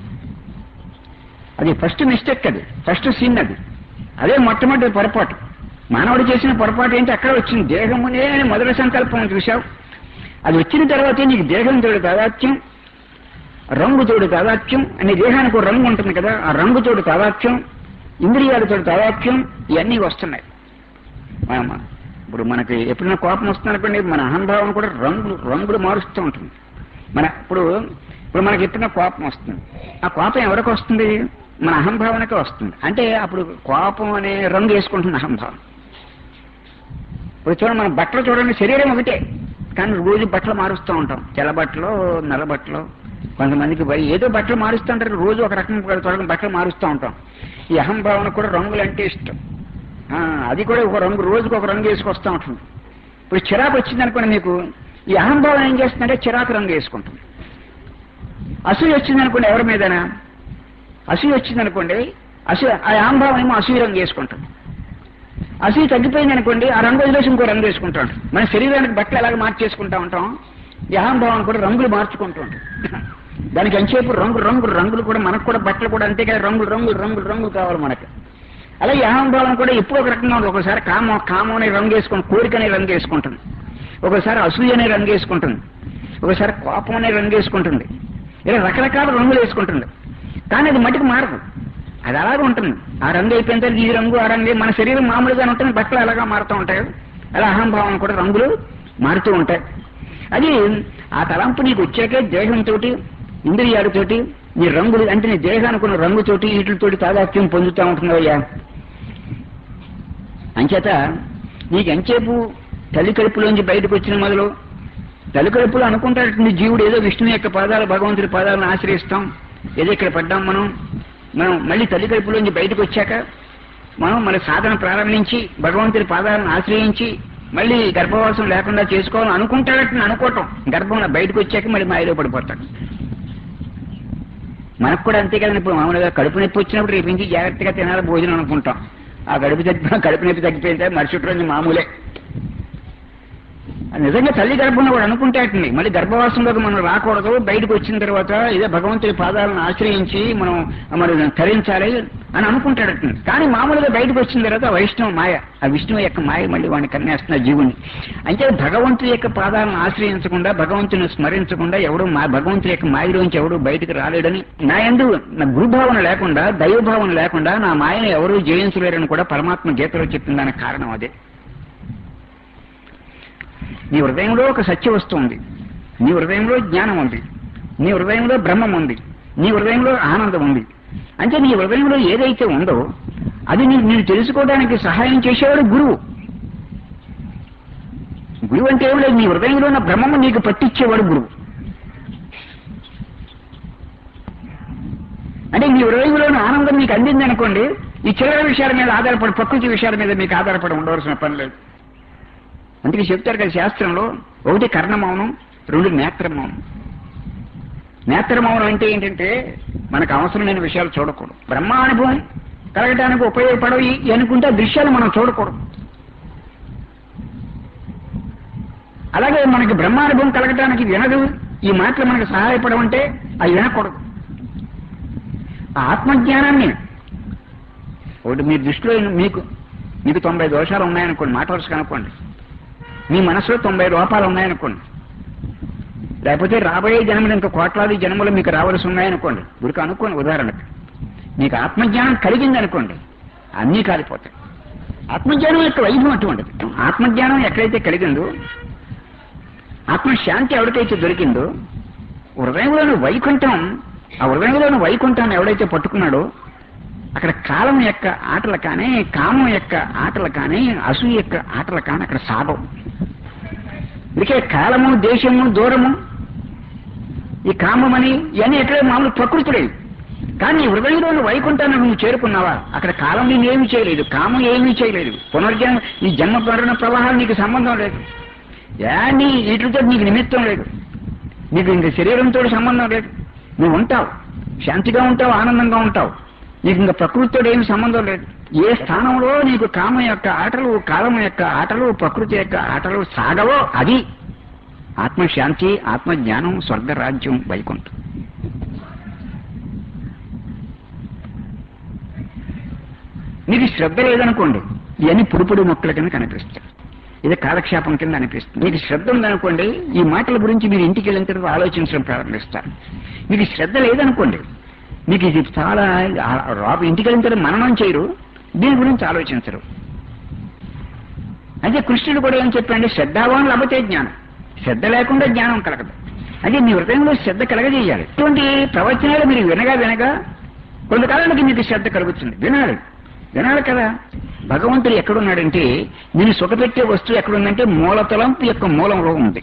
అది ఫస్ట్ మిస్టేక్ అది ఫస్ట్ సిన్ అది అదే మొట్టమొదటి పొరపాటు మానవుడు చేసిన పొరపాటు ఏంటి అక్కడ వచ్చింది దేహమునే అని మొదటి సంకల్పం చూశావు అది వచ్చిన తర్వాతే నీకు దేహం తోడు తాదాత్యం రంగు తోడు తాదాత్యం అనే దేహానికి ఒక రంగు ఉంటుంది కదా ఆ రంగు తోడు తాదాత్యం ఇంద్రియాలతో తాదాత్యం ఇవన్నీ వస్తున్నాయి మన- ఇప్పుడు మనకి ఎప్పుడైనా కోపం వస్తుందనుకోండి మన అహంభావం కూడా రంగులు రంగులు మారుస్తూ ఉంటుంది మన ఇప్పుడు ఇప్పుడు మనకి ఎప్పుడైనా కోపం వస్తుంది ఆ కోపం ఎవరికి వస్తుంది మన అహంభావనకే వస్తుంది అంటే అప్పుడు కోపం అనే రంగు వేసుకుంటుంది అహంభావం ఇప్పుడు చూడండి మన బట్టలు చూడండి శరీరం ఒకటే కానీ రోజు బట్టలు మారుస్తూ ఉంటాం తెల్ల బట్టలు నల్ల బట్టలు కొంతమందికి భయ ఏదో బట్టలు మారుస్తూ ఉంటారు రోజు ఒక రకం చూడడం బట్టలు మారుస్తూ ఉంటాం ఈ అహంభావన కూడా రంగులు అంటే ఇష్టం ఆ, అది కూడా ఒక రంగు రోజుకు ఒక రంగు వేసుకొస్తూ ఉంటుంది ఇప్పుడు చిరాకు వచ్చింది అనుకోండి మీకు ఈ అహంభావన ఏం చేస్తుందంటే చిరాకు రంగు వేసుకుంటుంది అసూయ వచ్చింది అనుకోండి ఎవరి మీదైనా అసూయ వచ్చింది అనుకోండి అసూయ ఆ అహంభావం ఏమో అసూయ రంగు వేసుకుంటుంది అసూయ తగ్గిపోయింది అనుకోండి ఆ రంగు వదిలేసి ఇంకో రంగు వేసుకుంటాం మన శరీరానికి బట్టలు ఎలాగ మార్చేసుకుంటా ఉంటాం ఈ అహంభావం కూడా రంగులు మార్చుకుంటూ ఉంటాం దానికి ఎంచేపు రంగు రంగు రంగులు కూడా మనకు కూడా బట్టలు కూడా అంతే కదా రంగులు రంగులు రంగులు రంగులు కావాలి మనకి అలాగే అహంభావం కూడా ఎప్పుడో ఒక రకంగా ఉంది ఒకసారి కామం కామం అనే రంగు వేసుకుని కోరిక అనే రంగు వేసుకుంటుంది ఒకసారి అసూయ అనే రంగు వేసుకుంటుంది ఒకసారి కోపం అనే రంగు వేసుకుంటుంది ఇలా రకరకాల రంగులు వేసుకుంటుంది కానీ అది మటుకు మారదు అది అలాగే ఉంటుంది ఆ రంగు అయిపోయిన తర్వాత ఈ రంగు ఆ రంగు మన శరీరం మామూలుగా ఉంటుంది బట్టలు అలాగా మారుతూ ఉంటాయి అలా అహంభావం కూడా రంగులు మారుతూ ఉంటాయి అది ఆ తలంపు నీకు వచ్చాకే దేహంతో ఇంద్రియాలతోటి నీ రంగులు అంటే నీ దేహానికి ఉన్న రంగుతోటి వీటితోటి తాదాత్యం పొందుతూ ఉంటున్నావయ్యా అంచేత నీకు ఎంచేపు తల్లి కడుపులోంచి బయటకు వచ్చిన మొదలు తల్లి కడుపులో అనుకుంటాడు జీవుడు ఏదో విష్ణువు యొక్క పాదాలు భగవంతుడి పాదాలను ఆశ్రయిస్తాం ఏదో ఇక్కడ పడ్డాం మనం మనం మళ్ళీ తల్లి కడుపులోంచి బయటకు వచ్చాక మనం మన సాధన ప్రారంభించి భగవంతుడి పాదాలను ఆశ్రయించి మళ్ళీ గర్భవాసం లేకుండా చేసుకోవాలని అనుకుంటాడని అనుకోవటం గర్భంలో బయటకు వచ్చాక మళ్ళీ మాయలో పడిపోతాడు మనకు కూడా అంతే కదండి ఇప్పుడు మామూలుగా కడుపు నొప్పి వచ్చినప్పుడు రేపు నుంచి జాగ్రత్తగా తినాలి భోజనం అనుకుంటాం ఆ కడుపు తగ్గి కడుపు నొప్పి తగ్గిపోయింటే మరుసటి రోజు మామూలే అది నిజంగా తల్లి గర్భంలో కూడా అనుకుంటాటండి మళ్ళీ గర్భవాసంలోకి మనం రాకూడదు బయటకు వచ్చిన తర్వాత ఇదే భగవంతుడి పాదాలను ఆశ్రయించి మనం మరి తరించాలి అని అనుకుంటాడట కానీ మామూలుగా బయటకు వచ్చిన తర్వాత ఆ వైష్ణవ మాయ ఆ విష్ణువు యొక్క మాయ మళ్ళీ వాడిని కన్నేస్తున్న జీవుని అంటే భగవంతుడి యొక్క పాదాలను ఆశ్రయించకుండా భగవంతుని స్మరించకుండా ఎవడు మా భగవంతుడి యొక్క మాయలోంచి ఎవడు బయటకు రాలేడని నా ఎందు నా గురుభావన లేకుండా దైవభావన లేకుండా నా మాయను ఎవరూ జయించలేరని కూడా పరమాత్మ గీతలో చెప్పిన దానికి కారణం అదే నీ హృదయంలో ఒక సత్య వస్తువు ఉంది నీ హృదయంలో జ్ఞానం ఉంది నీ హృదయంలో బ్రహ్మం ఉంది నీ హృదయంలో ఆనందం ఉంది అంటే నీ హృదయంలో ఏదైతే ఉందో అది నీ నేను తెలుసుకోవడానికి సహాయం చేసేవాడు గురువు గురువు అంటే ఏం లేదు నీ హృదయంలో ఉన్న బ్రహ్మము నీకు పట్టించేవాడు గురువు అంటే నీ హృదయంలోని ఆనందం నీకు అందింది అనుకోండి ఈ చిల్లర విషయాల మీద ఆధారపడి ప్రకృతి విషయాల మీద మీకు ఆధారపడి ఉండవలసిన పని లేదు అందుకే చెప్తారు కదా శాస్త్రంలో ఒకటి కర్ణమౌనం రెండు నేత్రమౌనం నేత్రమౌనం అంటే ఏంటంటే మనకు అవసరం లేని విషయాలు చూడకూడదు బ్రహ్మానుభవం కలగడానికి ఉపయోగపడవి అనుకుంటే ఆ దృశ్యాలు మనం చూడకూడదు అలాగే మనకి బ్రహ్మానుభవం కలగటానికి వినదు ఈ మాటలు మనకు సహాయపడమంటే అవి వినకూడదు ఆ ఆత్మజ్ఞానాన్ని ఒకటి మీ దృష్టిలో మీకు మీకు తొంభై దోషాలు ఉన్నాయనుకోండి మాట వరుసగా అనుకోండి మీ మనసులో తొంభై లోపాలు ఉన్నాయనుకోండి లేకపోతే రాబోయే జన్మలు ఇంకా కోట్లాది జన్మలు మీకు రావాల్సి ఉన్నాయనుకోండి గురికి అనుకోండి ఉదాహరణకు మీకు ఆత్మజ్ఞానం కలిగింది అనుకోండి అన్నీ కాలిపోతాయి ఆత్మజ్ఞానం యొక్క వైభవం అటువంటిది ఆత్మజ్ఞానం ఎక్కడైతే కలిగిందో ఆత్మశాంతి ఎవరికైతే దొరికిందో హృదయంలోని వైకుంఠం ఆ హృదయంలోని వైకుంఠాన్ని ఎవడైతే పట్టుకున్నాడో అక్కడ కాలం యొక్క ఆటలు కానీ కామం యొక్క ఆటలు కానీ అసూయ యొక్క ఆటలు కానీ అక్కడ సాగవు ఇదికే కాలము దేశము దూరము ఈ కామమని ఇవన్నీ ఎక్కడ మామూలు ప్రకృతులే కానీ ఈ హృదయంలోని వైకుంఠాన్ని నువ్వు చేరుకున్నావా అక్కడ కాలం నేను ఏమీ చేయలేదు కామం ఏమీ చేయలేదు పునర్జన్మ ఈ జన్మ మరణ ప్రవాహాలు నీకు సంబంధం లేదు యాన్ని వీటితో నీకు నిమిత్తం లేదు నీకు ఇంక శరీరంతో సంబంధం లేదు నువ్వు ఉంటావు శాంతిగా ఉంటావు ఆనందంగా ఉంటావు నీకు ఇంకా ప్రకృతితో ఏమి సంబంధం లేదు ఏ స్థానంలో నీకు కామం యొక్క ఆటలు కాలం యొక్క ఆటలు ప్రకృతి యొక్క ఆటలు సాగవో అది ఆత్మశాంతి ఆత్మజ్ఞానం స్వర్గరాజ్యం వైకుంఠం నీకు శ్రద్ధ లేదనుకోండి ఇవన్నీ పుడిపుడి మొక్కల కింద కనిపిస్తాయి ఇది కాలక్షేపం కింద అనిపిస్తుంది మీకు శ్రద్ధ ఉందనుకోండి ఈ మాటల గురించి మీరు ఇంటికి వెళ్ళిన తర్వాత ఆలోచించడం ప్రారంభిస్తారు మీకు శ్రద్ధ లేదనుకోండి మీకు ఇది చాలా ఆ- రాబు ఇంటికి వెళ్ళిన తర్వాత మననం చేయరు దీని గురించి ఆలోచించరు అదే కృష్ణుడు కూడా ఏం చెప్పండి శ్రద్ధావాన్ లభతే జ్ఞానం శ్రద్ధ లేకుండా జ్ఞానం కలగదు అదే మీ హృదయంలో శ్రద్ధ కలగజేయాలి ఇటువంటి ప్రవచనాలు మీరు వినగా వినగా కొంతకాలానికి మీకు శ్రద్ధ కలుగుతుంది వినాలి వినాలి కదా భగవంతుడు ఎక్కడున్నాడంటే నేను సుఖపెట్టే వస్తువు ఎక్కడుందంటే మూల తలంపు యొక్క మూలంలో ఉంది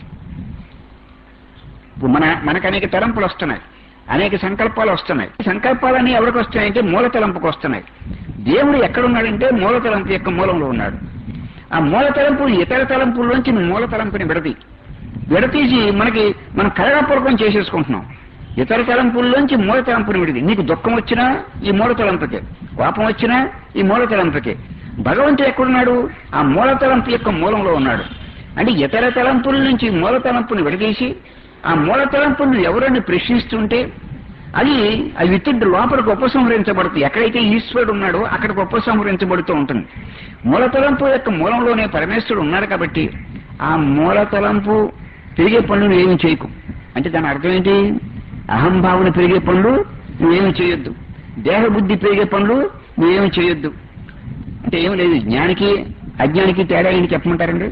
ఇప్పుడు మన మనకు అనేక తలంపులు వస్తున్నాయి అనేక సంకల్పాలు వస్తున్నాయి ఈ సంకల్పాలన్నీ ఎవరికి వస్తున్నాయంటే మూల తలంపుకు వస్తున్నాయి దేవుడు ఎక్కడున్నాడంటే మూల తలంపు యొక్క మూలంలో ఉన్నాడు ఆ మూల తలంపు ఇతర తలంపుల్లోంచి మూల తలంపుని విడది విడతీసి మనకి మనం కలగపూర్వకం చేసేసుకుంటున్నాం ఇతర తలంపుల్లోంచి మూల తలంపుని విడిది నీకు దుఃఖం వచ్చినా ఈ మూల తలంపుకే కోపం వచ్చినా ఈ మూల తలంపుకే భగవంతుడు ఎక్కడున్నాడు ఆ మూల తలంపు యొక్క మూలంలో ఉన్నాడు అంటే ఇతర తలంపుల నుంచి మూల తలంపుని విడదీసి ఆ మూల తలంపుని ఎవరని ప్రశ్నిస్తుంటే అది ఆ విత్తుడు లోపలికి ఉపసంహరించబడుతుంది ఎక్కడైతే ఈశ్వరుడు ఉన్నాడో అక్కడికి ఉపసంహరించబడుతూ ఉంటుంది మూల తలంపు యొక్క మూలంలోనే పరమేశ్వరుడు ఉన్నాడు కాబట్టి ఆ మూల తలంపు పెరిగే పనులు నువ్వేమి చేయకు అంటే దాని అర్థం ఏంటి అహంభావన పెరిగే పనులు నువ్వేమి చేయొద్దు దేహబుద్ధి పెరిగే పనులు నువ్వేమి చేయొద్దు అంటే ఏం లేదు జ్ఞానికి అజ్ఞానికి తేడా ఏంటి చెప్పమంటారండి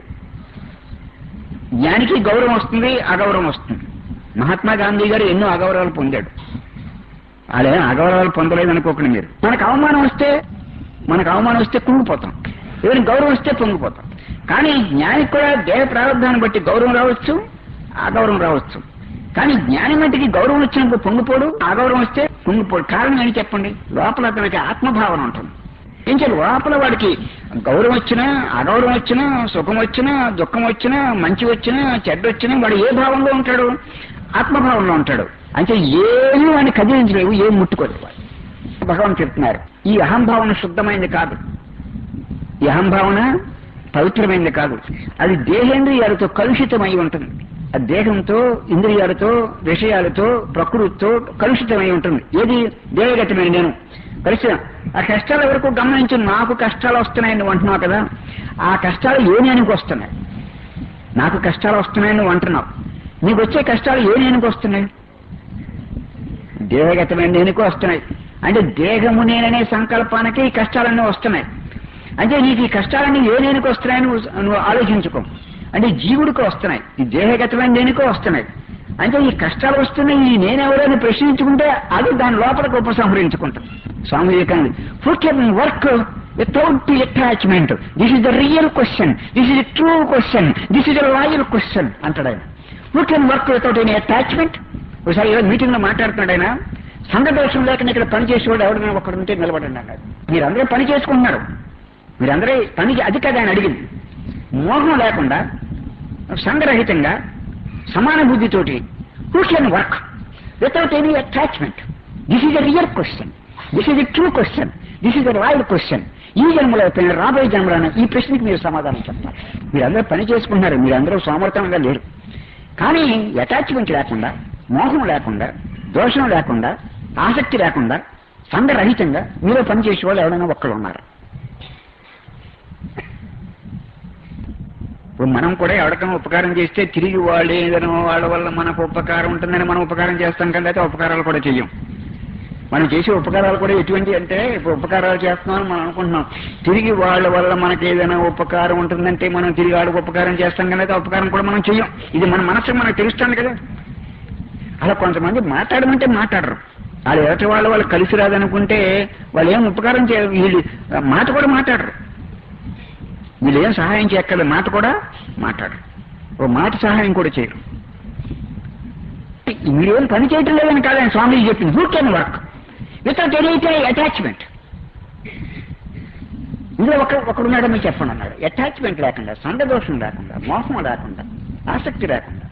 జ్ఞానికి గౌరవం వస్తుంది అగౌరవం వస్తుంది మహాత్మా గాంధీ గారు ఎన్నో అగౌరవాలు పొందాడు అదే అగౌరవాలు పొందలేదు అనుకోకండి మీరు మనకు అవమానం వస్తే మనకు అవమానం వస్తే కుంగిపోతాం ఎవరికి గౌరవం వస్తే పొంగిపోతాం కానీ జ్ఞానికి కూడా దేహ ప్రారంభాన్ని బట్టి గౌరవం రావచ్చు అగౌరవం రావచ్చు కానీ జ్ఞాని మట్టికి గౌరవం వచ్చినప్పుడు పొంగిపోడు అగౌరవం వస్తే పొంగిపోడు కారణం ఏంటి చెప్పండి లోపల అతనికి ఆత్మభావన ఉంటుంది ఏం చేయాలి లోపల వాడికి గౌరవం వచ్చినా అగౌరవం వచ్చినా సుఖం వచ్చినా దుఃఖం వచ్చినా మంచి వచ్చినా చెడ్డ వచ్చినా వాడు ఏ భావంలో ఉంటాడు ఆత్మభావంలో ఉంటాడు అంటే ఏమీ వాడిని కదిలించలేవు ఏం ముట్టుకోలేవు వాడు. భగవాన్ చెప్తున్నారు ఈ అహంభావన శుద్ధమైంది కాదు ఈ అహంభావన పవిత్రమైనది కాదు అది దేహేంద్రియాలతో కలుషితమై ఉంటుంది ఆ దేహంతో ఇంద్రియాలతో విషయాలతో ప్రకృతితో కలుషితమై ఉంటుంది ఏది దేహగతమైన నేను కలిసిన ఆ కష్టాలు వరకు గమనించి నాకు కష్టాలు వస్తున్నాయని నువ్వు అంటున్నావు కదా ఆ కష్టాలు ఏ నేనుకు వస్తున్నాయి నాకు కష్టాలు వస్తున్నాయని నువ్వు అంటున్నావు నీకు వచ్చే కష్టాలు ఏ నేనుకు వస్తున్నాయి దేహగతమైన నేనుకు వస్తున్నాయి అంటే దేహము నేననే సంకల్పానికి ఈ కష్టాలన్నీ వస్తున్నాయి అంటే నీకు ఈ కష్టాలన్నీ ఏ నేనుకు వస్తున్నాయని నువ్వు నువ్వు ఆలోచించుకో అంటే జీవుడికి వస్తున్నాయి ఈ దేహగతమైన దేనికో వస్తున్నాయి అంటే ఈ కష్టాలు వస్తున్నాయి ఈ నేనెవరని ప్రశ్నించుకుంటే అది దాని లోపలికి ఉపసంహరించుకుంటాం Swami Vivekananda who can work without attachment this is the real question this is true question this is the loyal question అంటాడు ఆయన who can work without any attachment ఒకసారి ఏదో మీటింగ్ లో మాట్లాడుతున్నాడు ఆయన సంఘదోషం లేక ఇక్కడ పని చేసేవాడు ఎవరైనా ఒకడు ఉంటే నిలబడండి అన్నాడు మీరందరూ పని చేసుకుంటున్నారు మీరందరూ పని చే- అది కదా ఆయన అడిగింది మోహం లేకుండా సంఘరహితంగా సమాన బుద్ధితోటి who can work without any attachment this is a real question this is a true question this is a royal question ఈ జన్మలో అయిపోయిన రాబోయే జన్మలో ఈ ప్రశ్నకి మీరు సమాధానం చెప్తారు మీరందరూ పని చేసుకుంటున్నారు మీరందరూ సమర్థంగా లేరు కానీ అటాచ్మెంట్ లేకుండా మోహం లేకుండా దోషం లేకుండా ఆసక్తి లేకుండా సంఘరహితంగా మీలో పనిచేసే వాళ్ళు ఎవరైనా ఒక్కళ్ళు ఉన్నారు ఇప్పుడు మనం కూడా ఎవరికైనా ఉపకారం చేస్తే తిరిగి వాళ్ళు ఏదైనా వాళ్ళ వల్ల మనకు ఉపకారం ఉంటుందని మనం ఉపకారం చేస్తాం కదా అయితే ఉపకారాలు కూడా చెయ్యం మనం చేసే ఉపకారాలు కూడా ఎటువంటి అంటే ఇప్పుడు ఉపకారాలు చేస్తున్నామని మనం అనుకుంటున్నాం తిరిగి వాళ్ళ వల్ల మనకి ఏదైనా ఉపకారం ఉంటుందంటే మనం తిరిగి వాళ్ళకి ఉపకారం చేస్తాం కదా అయితే ఉపకారం కూడా మనం చెయ్యం ఇది మన మనసు మనకు తెలుస్తుంది కదా అలా కొంతమంది మాట్లాడమంటే మాట్లాడరు వాళ్ళు ఎదుటి వాళ్ళ వాళ్ళు కలిసి రాదనుకుంటే వాళ్ళు ఏం ఉపకారం చే వీళ్ళు మాట కూడా మాట్లాడరు వీళ్ళు ఏం సహాయం చేయక్కర్లేదు మాట కూడా మాట్లాడరు ఓ మాట సహాయం కూడా చేయరు మీరేం పని చేయటం లేదని కాదని స్వామి చెప్పింది who can work without any attachment ఇందులో ఒక ఒకడున్నాడో మీరు చెప్పండి అన్నాడు అటాచ్మెంట్ లేకుండా సందదోషం లేకుండా మోసం లేకుండా ఆసక్తి లేకుండా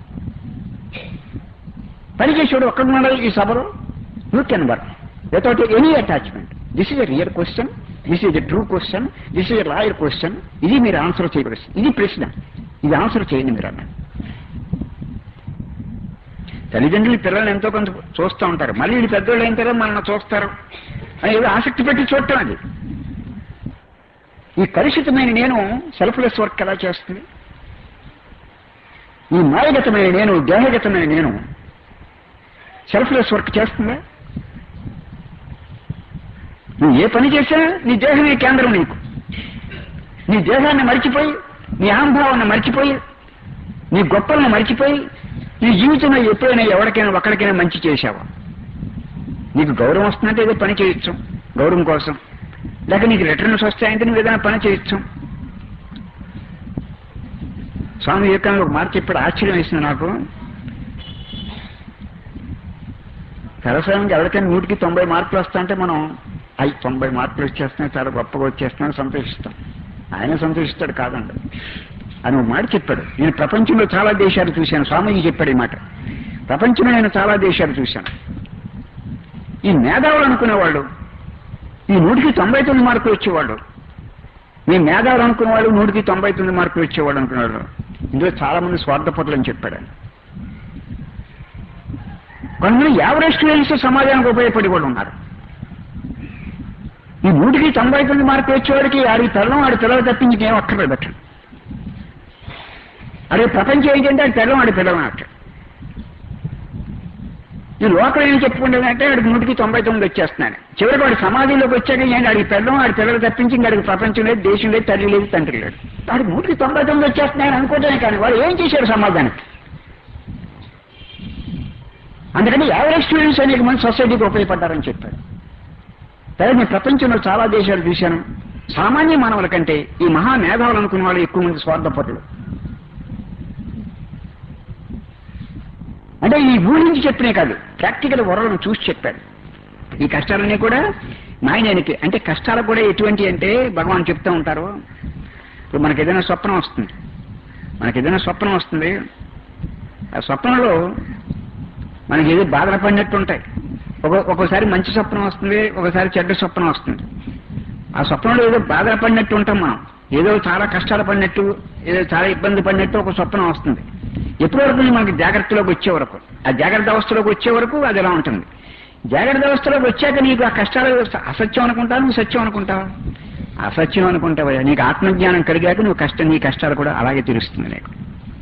పని చేసేవాడు ఒక్కడున్నాడు ఈ సభలో you can work without any attachment this is a real question this is a true question this is a lawyer question ఇది మీరు ఆన్సర్ చేయవలసి ఇది ప్రశ్న ఇది ఆన్సర్ చేయండి మీరు అన్నాడు తల్లిదండ్రులు పిల్లల్ని ఎంతో కొంత చూస్తూ ఉంటారు మళ్ళీ వీళ్ళు పెద్దోళ్ళు అయిన తర్వాత మనల్ని చూస్తారు అని ఏదో ఆసక్తి పెట్టి చూడటం అది ఈ కలుషితమైన నేను సెల్ఫ్లెస్ వర్క్ ఎలా చేస్తుంది ఈ మాయగతమైన నేను దేహగతమైన నేను సెల్ఫ్లెస్ వర్క్ చేస్తుందా నువ్వు ఏ పని చేసినా నీ దేహమే కేంద్రం నీకు నీ దేహాన్ని మర్చిపోయి నీ అహంభావాన్ని మర్చిపోయి నీ గొప్పలను మర్చిపోయి నీ జీవితంలో ఎప్పుడైనా ఎవరికైనా ఒకరికైనా మంచి చేశావా నీకు గౌరవం వస్తుందంటే ఏదో పని చేయొచ్చు గౌరవం కోసం లేక నీకు రిటర్న్స్ వస్తాయంటే నువ్వు ఏదైనా పని చేయొచ్చు స్వామి వివేకానంద ఒక మాట చెప్పాడు ఆశ్చర్యం వేసింది నాకు వ్యవసాయంకి ఎవరికైనా నూటికి తొంభై మార్కులు వస్తాయంటే మనం అవి తొంభై మార్కులు వచ్చేస్తున్నాయి చాలా గొప్పగా వచ్చేస్తున్నాయి సంతోషిస్తాం ఆయన సంతోషిస్తాడు కాదండి అని ఒక మాట చెప్పాడు నేను ప్రపంచంలో చాలా దేశాలు చూశాను స్వామీజీ చెప్పాడు ఈ మాట ప్రపంచంలో నేను చాలా దేశాలు చూశాను ఈ మేధావులు అనుకునేవాళ్ళు ఈ నూటికి తొంభై తొమ్మిది మార్కులు వచ్చేవాళ్ళు మీ మేధావులు అనుకునేవాళ్ళు నూటికి తొంభై తొమ్మిది మార్కులు వచ్చేవాళ్ళు అనుకునేవాళ్ళు ఇందులో చాలా మంది స్వార్థపరులు అని చెప్పాడు ఆయన కొంతమంది యావరేజ్ స్టూడెంట్స్ సమాజానికి ఉపయోగపడి కూడా ఉన్నారు ఈ నూటికి తొంభై తొమ్మిది మార్కులు వచ్చేవాడికి ఆడి పిల్లం ఆడి పిల్లలు తప్పించి ఏం అక్కర్లేదు పెట్టండి అదే ప్రపంచం ఏంటంటే ఆడి పిల్లం ఆడి పిల్లలు అక్కడ ఈ లోకం ఏం చెప్పుకుంటుందంటే ఆడికి నూటికి తొంభై తొమ్మిది వచ్చేస్తున్నాను చివరికి వాడి సమాధిలోకి వచ్చాక ఏంటి ఆడికి పిల్లం ఆడి పిల్లలు తప్పించి ఇంకా ఆడికి ప్రపంచం లేదు దేశం లేదు తల్లి లేదు తండ్రి లేదు ఆడికి నూటికి తొంభై తొమ్మిది వచ్చేస్తున్నాయని అనుకుంటానే కానీ వాడు ఏం చేశారు సమాజానికి అందుకని యావరేజ్ స్టూడెంట్స్ అనేక మంది సొసైటీకి ఉపయోగపడ్డారని చెప్పాడు సరే నేను ప్రపంచంలో చాలా దేశాలు చూశాను సామాన్య మానవుల కంటే ఈ మహా మేధావులు అనుకున్న వాళ్ళు ఎక్కువ మంది స్వార్థపరులు అంటే ఈ ఊహించి చెప్పినే కాదు ప్రాక్టికల్ వరలను చూసి చెప్పాడు ఈ కష్టాలన్నీ కూడా మాయనేనికి అంటే కష్టాలు కూడా ఎటువంటి అంటే భగవాన్ చెప్తూ ఉంటారు ఇప్పుడు మనకి ఏదైనా స్వప్నం వస్తుంది మనకి ఏదైనా స్వప్నం వస్తుంది ఆ స్వప్నంలో మనకి ఏదో బాధలు పడినట్టు ఉంటాయి ఒక ఒక్కోసారి మంచి స్వప్నం వస్తుంది ఒకసారి చెడ్డ స్వప్నం వస్తుంది ఆ స్వప్నంలో ఏదో బాధలు పడినట్టు ఉంటాం మనం ఏదో చాలా కష్టాలు పడినట్టు ఏదో చాలా ఇబ్బంది పడినట్టు ఒక స్వప్నం వస్తుంది ఎప్పటి వరకు మనకి జాగ్రత్తలోకి వచ్చే వరకు ఆ జాగ్రత్త అవస్థలోకి వచ్చే వరకు అది ఎలా ఉంటుంది జాగ్రత్త అవస్థలోకి వచ్చాక నీకు ఆ కష్టాలు అసత్యం అనుకుంటావు నువ్వు సత్యం అనుకుంటావా అసత్యం అనుకుంటావా నీకు ఆత్మజ్ఞానం కలిగాక నువ్వు కష్టం నీ కష్టాలు కూడా అలాగే తీరుస్తుంది నీకు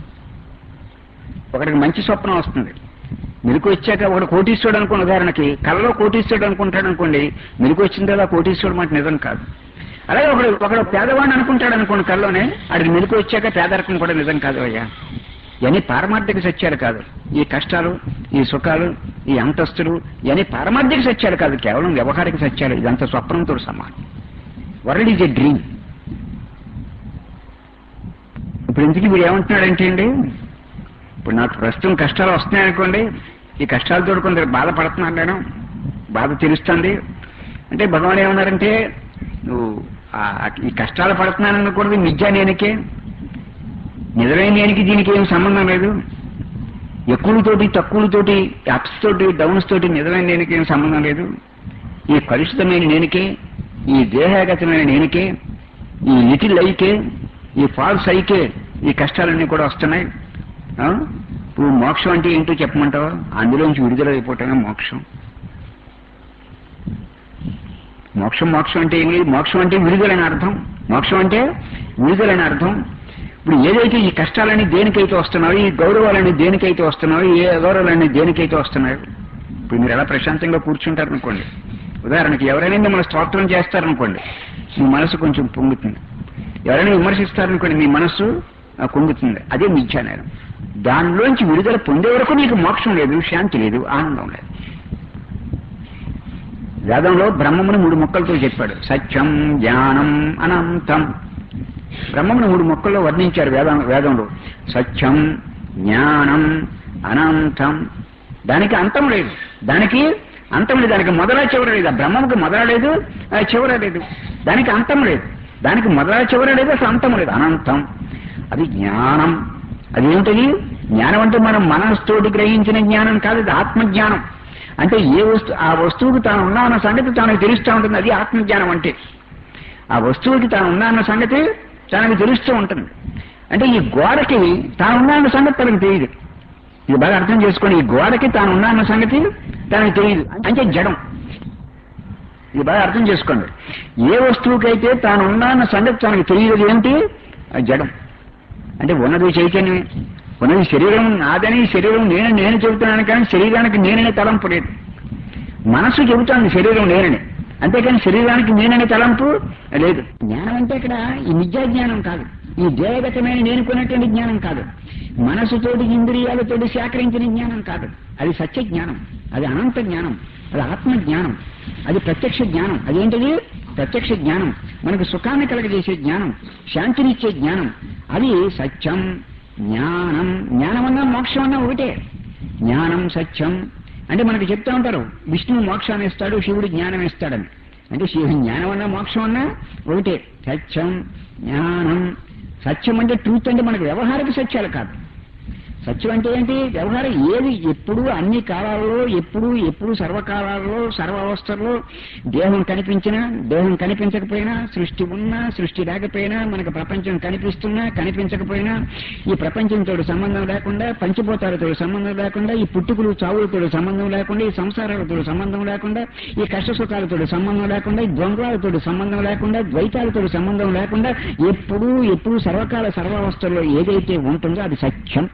ఒకటికి మంచి స్వప్నం వస్తుంది మెలకు వచ్చాక ఒకడు కోటీశ్వరుడు అనుకున్న ఉదాహరణకి కళ్ళలో కోటీశ్వరుడు అనుకుంటాడు అనుకోండి మెలకు వచ్చిన తర్వాత కోటీశ్వరుడు మాట నిజం కాదు అలాగే ఒకడు ఒకడు పేదవాడిని అనుకుంటాడు అనుకోండి కళ్ళలోనే అడిగి మెలకు వచ్చాక పేదరికం కూడా నిజం కాదు అయ్యా ఇవన్నీ పారమార్థిక సత్యాలు కాదు ఈ కష్టాలు ఈ సుఖాలు ఈ అంతస్తులు ఇవన్నీ పారమార్థిక సత్యాలు కాదు కేవలం వ్యవహారిక సత్యాలు ఇదంతా స్వప్నంతో సమానం వరల్డ్ ఈజ్ ఎ డ్రీమ్ ఇప్పుడు ఇంతకీ వీడు ఏమంటున్నాడంటే అండి ఇప్పుడు నాకు ప్రస్తుతం కష్టాలు వస్తున్నాయనుకోండి ఈ కష్టాలతో కొందరు బాధపడుతున్నాను నేను బాధ తెలుస్తుంది అంటే భగవాన్ ఏమన్నారంటే నువ్వు ఆ- ఈ కష్టాలు పడుతున్నాననుకోండి నిజా నేనకే నిజమైన నేనికి దీనికి ఏం సంబంధం లేదు ఎక్కువతోటి తక్కువతోటి అప్స్ తోటి డౌన్స్ తోటి నిజమైన నేనికి ఏం సంబంధం లేదు ఈ కలుషితమైన నేనికే ఈ దేహగతమైన నేనికే ఈ లిటిల్ ఐకే ఈ ఫాల్స్ ఐకే ఈ కష్టాలన్నీ కూడా వస్తున్నాయి ఆ? ఇప్పుడు మోక్షం అంటే ఏంటో చెప్పమంటావా అందులోంచి విడుదల అయిపోవటమే మోక్షం మోక్షం మోక్షం అంటే ఏమి లేదు మోక్షం అంటే విడుదలని అర్థం మోక్షం అంటే విడుదలని అర్థం ఇప్పుడు ఏదైతే ఈ కష్టాలని దేనికైతే వస్తున్నాయో ఈ గౌరవాలని దేనికైతే వస్తున్నాయో ఏ అగౌరవాలని దేనికైతే వస్తున్నాయో ఇప్పుడు మీరు ఎలా ప్రశాంతంగా కూర్చుంటారు అనుకోండి ఉదాహరణకి ఎవరైనా మిమ్మల్ని స్తోత్రం చేస్తారనుకోండి మీ మనసు కొంచెం పొంగుతుంది ఎవరైనా విమర్శిస్తారనుకోండి మీ మనస్సు ఆ, కుంగుతుంది అదే మిథ్యానేరం దానిలోంచి విడుదల పొందే వరకు నీకు మోక్షం లేదు శాంతి లేదు ఆనందం లేదు వేదంలో బ్రహ్మమును మూడు మొక్కలతో చెప్పాడు సత్యం జ్ఞానం అనంతం బ్రహ్మమును మూడు మొక్కల్లో వర్ణించారు వేదం వేదంలో సత్యం జ్ఞానం అనంతం దానికి అంతం లేదు దానికి అంతం లేదు దానికి మొదల చివర లేదు ఆ బ్రహ్మముకి మొదల లేదు ఆ చివర లేదు దానికి అంతం లేదు దానికి మొదల చివర లేదు అసలు అంతం లేదు అనంతం అది జ్ఞానం అది ఏమిటది జ్ఞానం అంటే మనం మనస్తోటి గ్రహించిన జ్ఞానం కాదు అది ఆత్మజ్ఞానం అంటే ఏ వస్తు ఆ వస్తువుకి తాను ఉన్నామన్న సంగతి తనకు తెలుస్తూ ఉంటుంది అది ఆత్మజ్ఞానం అంటే ఆ వస్తువుకి తాను ఉన్నాన్న సంగతి తనకు తెలుస్తూ ఉంటుంది అంటే ఈ గోడకి తాను ఉన్నాన్న సంగతి తనకు తెలియదు ఇది బాగా అర్థం చేసుకోండి ఈ గోడకి తాను ఉన్నాన్న సంగతి తనకు తెలియదు అంటే జడం ఇది బాగా అర్థం చేసుకోండి ఏ వస్తువుకైతే తాను ఉన్నాన్న సంగతి తనకు తెలియదు ఏంటి ఆ జడం అంటే ఉన్నది చైతన్యమే ఉన్నది శరీరం నాదని శరీరం నేను నేను చెబుతున్నాను కానీ శరీరానికి నేననే తలంపు లేదు మనస్సు చెబుతోంది శరీరం నేనని అంతేకాని శరీరానికి నేననే తలంపు లేదు జ్ఞానం అంటే ఇక్కడ ఈ మిథ్యా జ్ఞానం కాదు ఈ దేవగతమైన నేను కొన్నటువంటి జ్ఞానం కాదు మనసుతోటి ఇంద్రియాలతోటి సేకరించిన జ్ఞానం కాదు అది సత్య జ్ఞానం అది అనంత జ్ఞానం అది ఆత్మ జ్ఞానం అది ప్రత్యక్ష జ్ఞానం అదేంటిది ప్రత్యక్ష జ్ఞానం మనకు సుఖాన్ని కలగజేసే జ్ఞానం శాంతినిచ్చే జ్ఞానం అది సత్యం జ్ఞానం జ్ఞానం అన్నా మోక్షం అన్నా ఒకటే జ్ఞానం సత్యం అంటే మనకు చెప్తా ఉంటారు విష్ణువు మోక్షాన్ని ఇస్తాడు శివుడు జ్ఞానం ఇస్తాడని అంటే శివుడు జ్ఞానం అన్నా మోక్షం అన్నా ఒకటే సత్యం జ్ఞానం సత్యం అంటే ట్రూత్ అంటే మనకు వ్యవహారిక సత్యాలు కాదు సత్యం అంటే ఏంటి వ్యవహారం ఏది ఎప్పుడు అన్ని కాలాల్లో ఎప్పుడు ఎప్పుడు సర్వకాలాల్లో సర్వ అవస్థల్లో దేహం కనిపించినా దేహం కనిపించకపోయినా సృష్టి ఉన్నా సృష్టి లేకపోయినా మనకు ప్రపంచం కనిపిస్తున్నా కనిపించకపోయినా ఈ ప్రపంచంతో సంబంధం లేకుండా పంచభూతాలతో సంబంధం లేకుండా ఈ పుట్టుకులు చావులతో సంబంధం లేకుండా ఈ సంసారాలతో సంబంధం లేకుండా ఈ కష్ట సుఖాలతో సంబంధం లేకుండా ఈ ద్వంద్వాలతో సంబంధం లేకుండా ద్వైతాలతో సంబంధం లేకుండా ఎప్పుడు ఎప్పుడు సర్వకాల సర్వావస్థల్లో ఏదైతే ఉంటుందో అది సత్యం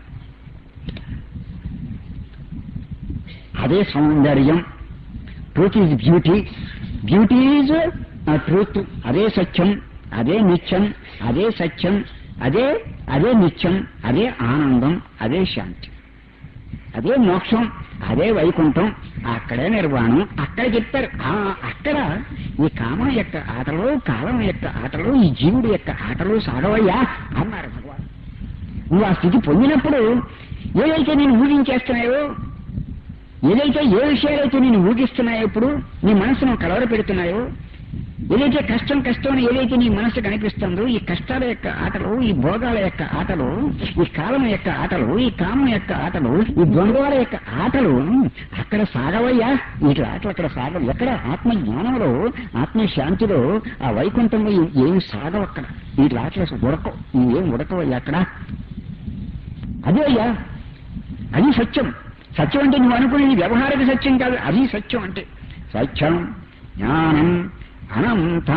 అదే సౌందర్యం truth is beauty beauty is truth అదే సత్యం అదే నిత్యం అదే సత్యం అదే అదే నిత్యం అదే ఆనందం అదే శాంతి అదే మోక్షం అదే వైకుంఠం అక్కడే నిర్వాణం అక్కడ చెప్పారు ఆ అక్కడ ఈ కామం యొక్క ఆటలు కాలం యొక్క ఆటలు ఈ జీవుడి యొక్క ఆటలు సాగవయ్యా అన్నారు భగవాన్ నువ్వు ఆ స్థితి పొందినప్పుడు ఏదైతే నేను ఊహించేస్తున్నాయో ఏదైతే ఏ విషయాలైతే నేను ఊగిస్తున్నాయో ఇప్పుడు నీ మనసును కలవర పెడుతున్నాయో ఏదైతే కష్టం కష్టం అని ఏదైతే నీ మనసు కనిపిస్తుందో ఈ కష్టాల యొక్క ఆటలు ఈ భోగాల యొక్క ఆటలు ఈ కాలం యొక్క ఆటలు ఈ కామం యొక్క ఆటలు ఈ ద్వంద్వాల యొక్క ఆటలు అక్కడ సాగవయ్యా వీటి ఆటలు అక్కడ సాగవు ఎక్కడ ఆత్మ జ్ఞానంలో ఆత్మ శాంతిలో ఆ వైకుంఠంలో ఏ- ఏమి సాగవు అక్కడ వీటి ఆటలు అసలు ఉడకవు ఏం ఉడకవయ్యా అక్కడ అదే అయ్యా అది సత్యం సత్యం అంటే నువ్వు అనుకునేది వ్యవహారిక సత్యం కాదు అది సత్యం అంటే సత్యం జ్ఞానం అనంతం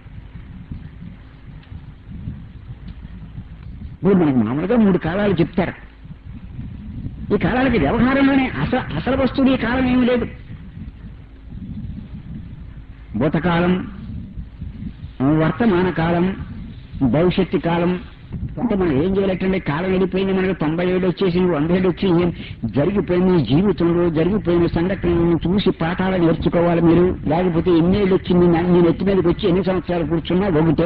ఇప్పుడు మనకు మామూలుగా మూడు కాలాలు చెప్తారు ఈ కాలాలకి వ్యవహారంలోనే అసలు అసలు వస్తువు ఈ కాలం ఏమీ లేదు భూతకాలం వర్తమాన కాలం భవిష్యత్తు కాలం అంటే మనం ఏం చేయాలంటే కాలం వెళ్ళిపోయింది మనకు తొంభై ఏడు వచ్చేసింది వంద ఏడు వచ్చి ఏం జరిగిపోయింది ఈ జీవితంలో జరిగిపోయిన సంఘటనలను చూసి పాఠాలు నేర్చుకోవాలి మీరు లేకపోతే ఎన్ని ఏళ్ళు వచ్చింది నా- నేను ఎత్తి మీదకి వచ్చి ఎన్ని సంవత్సరాలు కూర్చున్నా ఒకటే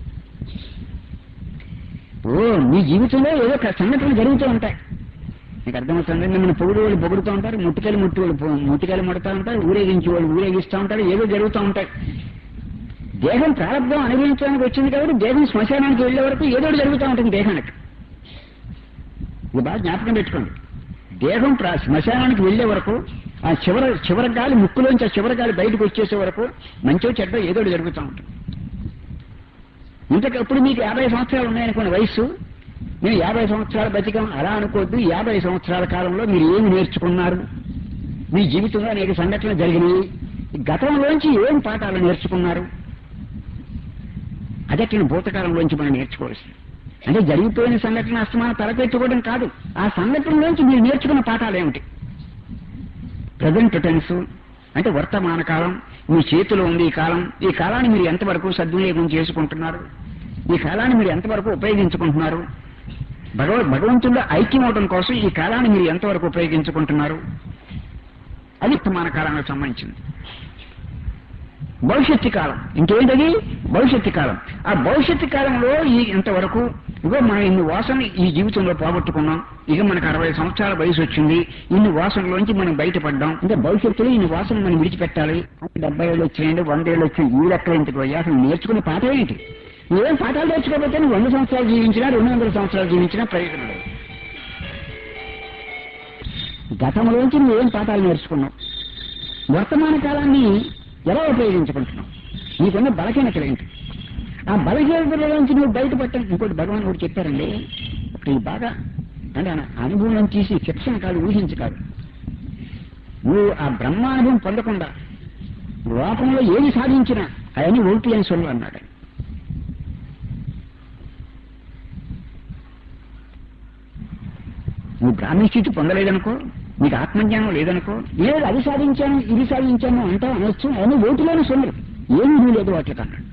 ఓ మీ జీవితంలో ఏదో ఒక సంఘటనలు జరుగుతూ ఉంటాయి మీకు అర్థమవుతుంది మిమ్మల్ని పొగుడు వాళ్ళు పొగుడుతూ ఉంటారు ముట్టికాయలు ముట్టి వాళ్ళు పొ- ముట్టికాయలు ముడతా ఉంటారు ఊరేగించి వాళ్ళు ఊరేగిస్తూ ఉంటారు ఏదో జరుగుతూ ఉంటాయి దేహం ప్రారంభం అనుభవించడానికి వచ్చింది కాబట్టి దేహం శ్మశానానికి వెళ్లే వరకు ఏదో ఒకటి జరుగుతూ ఉంటుంది దేహానికి ఇది బాగా జ్ఞాపకం పెట్టుకోండి దేహం ప్రా- శ్మశానానికి వెళ్లే వరకు ఆ చివర చివరి గాలి ముక్కులోంచి ఆ చివరి గాలి బయటకు వచ్చేసే వరకు మంచో చెడ్డ ఏదో ఒకటి జరుగుతూ ఉంటుంది ఇంతకప్పుడు మీకు యాభై సంవత్సరాలు ఉన్నాయనుకోండి వయస్సు మేము యాభై సంవత్సరాలు బతికాం అలా అనుకోవద్దు యాభై సంవత్సరాల కాలంలో మీరు ఏమి నేర్చుకున్నారు మీ జీవితంలో అనేక సంఘటనలు జరిగినాయి గతంలోంచి ఏం పాఠాలు నేర్చుకున్నారు అదే భూతకాలంలోంచి మనం నేర్చుకోవాల్సింది అంటే జరిగిపోయిన సంఘటన అస్తమానం తలకెత్తుకోవడం కాదు ఆ సంఘటనలోంచి మీరు నేర్చుకున్న పాఠాలు ఏమిటి ప్రజెంట్ టెన్స్ అంటే వర్తమాన కాలం మీ చేతిలో ఉంది ఈ కాలం ఈ కాలాన్ని మీరు ఎంతవరకు సద్వినియోగం చేసుకుంటున్నారు ఈ కాలాన్ని మీరు ఎంతవరకు ఉపయోగించుకుంటున్నారు భగవ భగవంతుడిలో ఐక్యం అవడం కోసం ఈ కాలాన్ని మీరు ఎంతవరకు ఉపయోగించుకుంటున్నారు అది వర్తమాన కాలానికి సంబంధించింది భవిష్యత్తు కాలం ఇంకేంటది భవిష్యత్తు కాలం ఆ భవిష్యత్తు కాలంలో ఈ ఇంతవరకు ఇగో మనం ఇన్ని వాసనలు ఈ జీవితంలో పోగొట్టుకున్నాం ఇక మనకు అరవై సంవత్సరాల వయసు వచ్చింది ఇన్ని వాసనలోంచి మనం బయటపడ్డాం అంటే భవిష్యత్తులో ఇన్ని వాసనలు మనం విడిచిపెట్టాలి డెబ్బై ఏళ్ళు వచ్చినాయండి వంద ఏళ్ళు వచ్చి ఈ లెక్కలు ఇంటికి పోయి అసలు నేర్చుకునే పాఠం ఏంటి ఏం పాఠాలు నేర్చుకోకపోతే నువ్వు వంద సంవత్సరాలు జీవించినా రెండు వందల సంవత్సరాలు జీవించినా ప్రయోజనం లేదు గతంలోంచి నువ్వేం పాఠాలు నేర్చుకున్నావు వర్తమాన కాలాన్ని ఎలా ఉపయోగించుకుంటున్నావు నీకున్న బలహీనతలు ఏంటి ఆ బలహీనతల నుంచి నువ్వు బయటపడటం ఇంకోటి భగవాన్ కూడా చెప్పారండి ఒకటి బాగా అంటే ఆయన అనుభవం తీసి శిక్షణ కాదు ఊహించి కాదు నువ్వు ఆ బ్రహ్మానుభవం పొందకుండా లోకంలో ఏది సాధించినా అవన్నీ ఒకటి అని సొల్లు అన్నాడు ఆయన. నువ్వు బ్రాహ్మీ స్థితి పొందలేదనుకో నీకు ఆత్మజ్ఞానం లేదనుకో లేదు అది సాధించాను ఇది సాధించాను అంటా అనొచ్చు అవన్నీ ఓటులోనే సొమ్ములు ఏమీ నువ్వు లేదు వాటికి అన్నాడు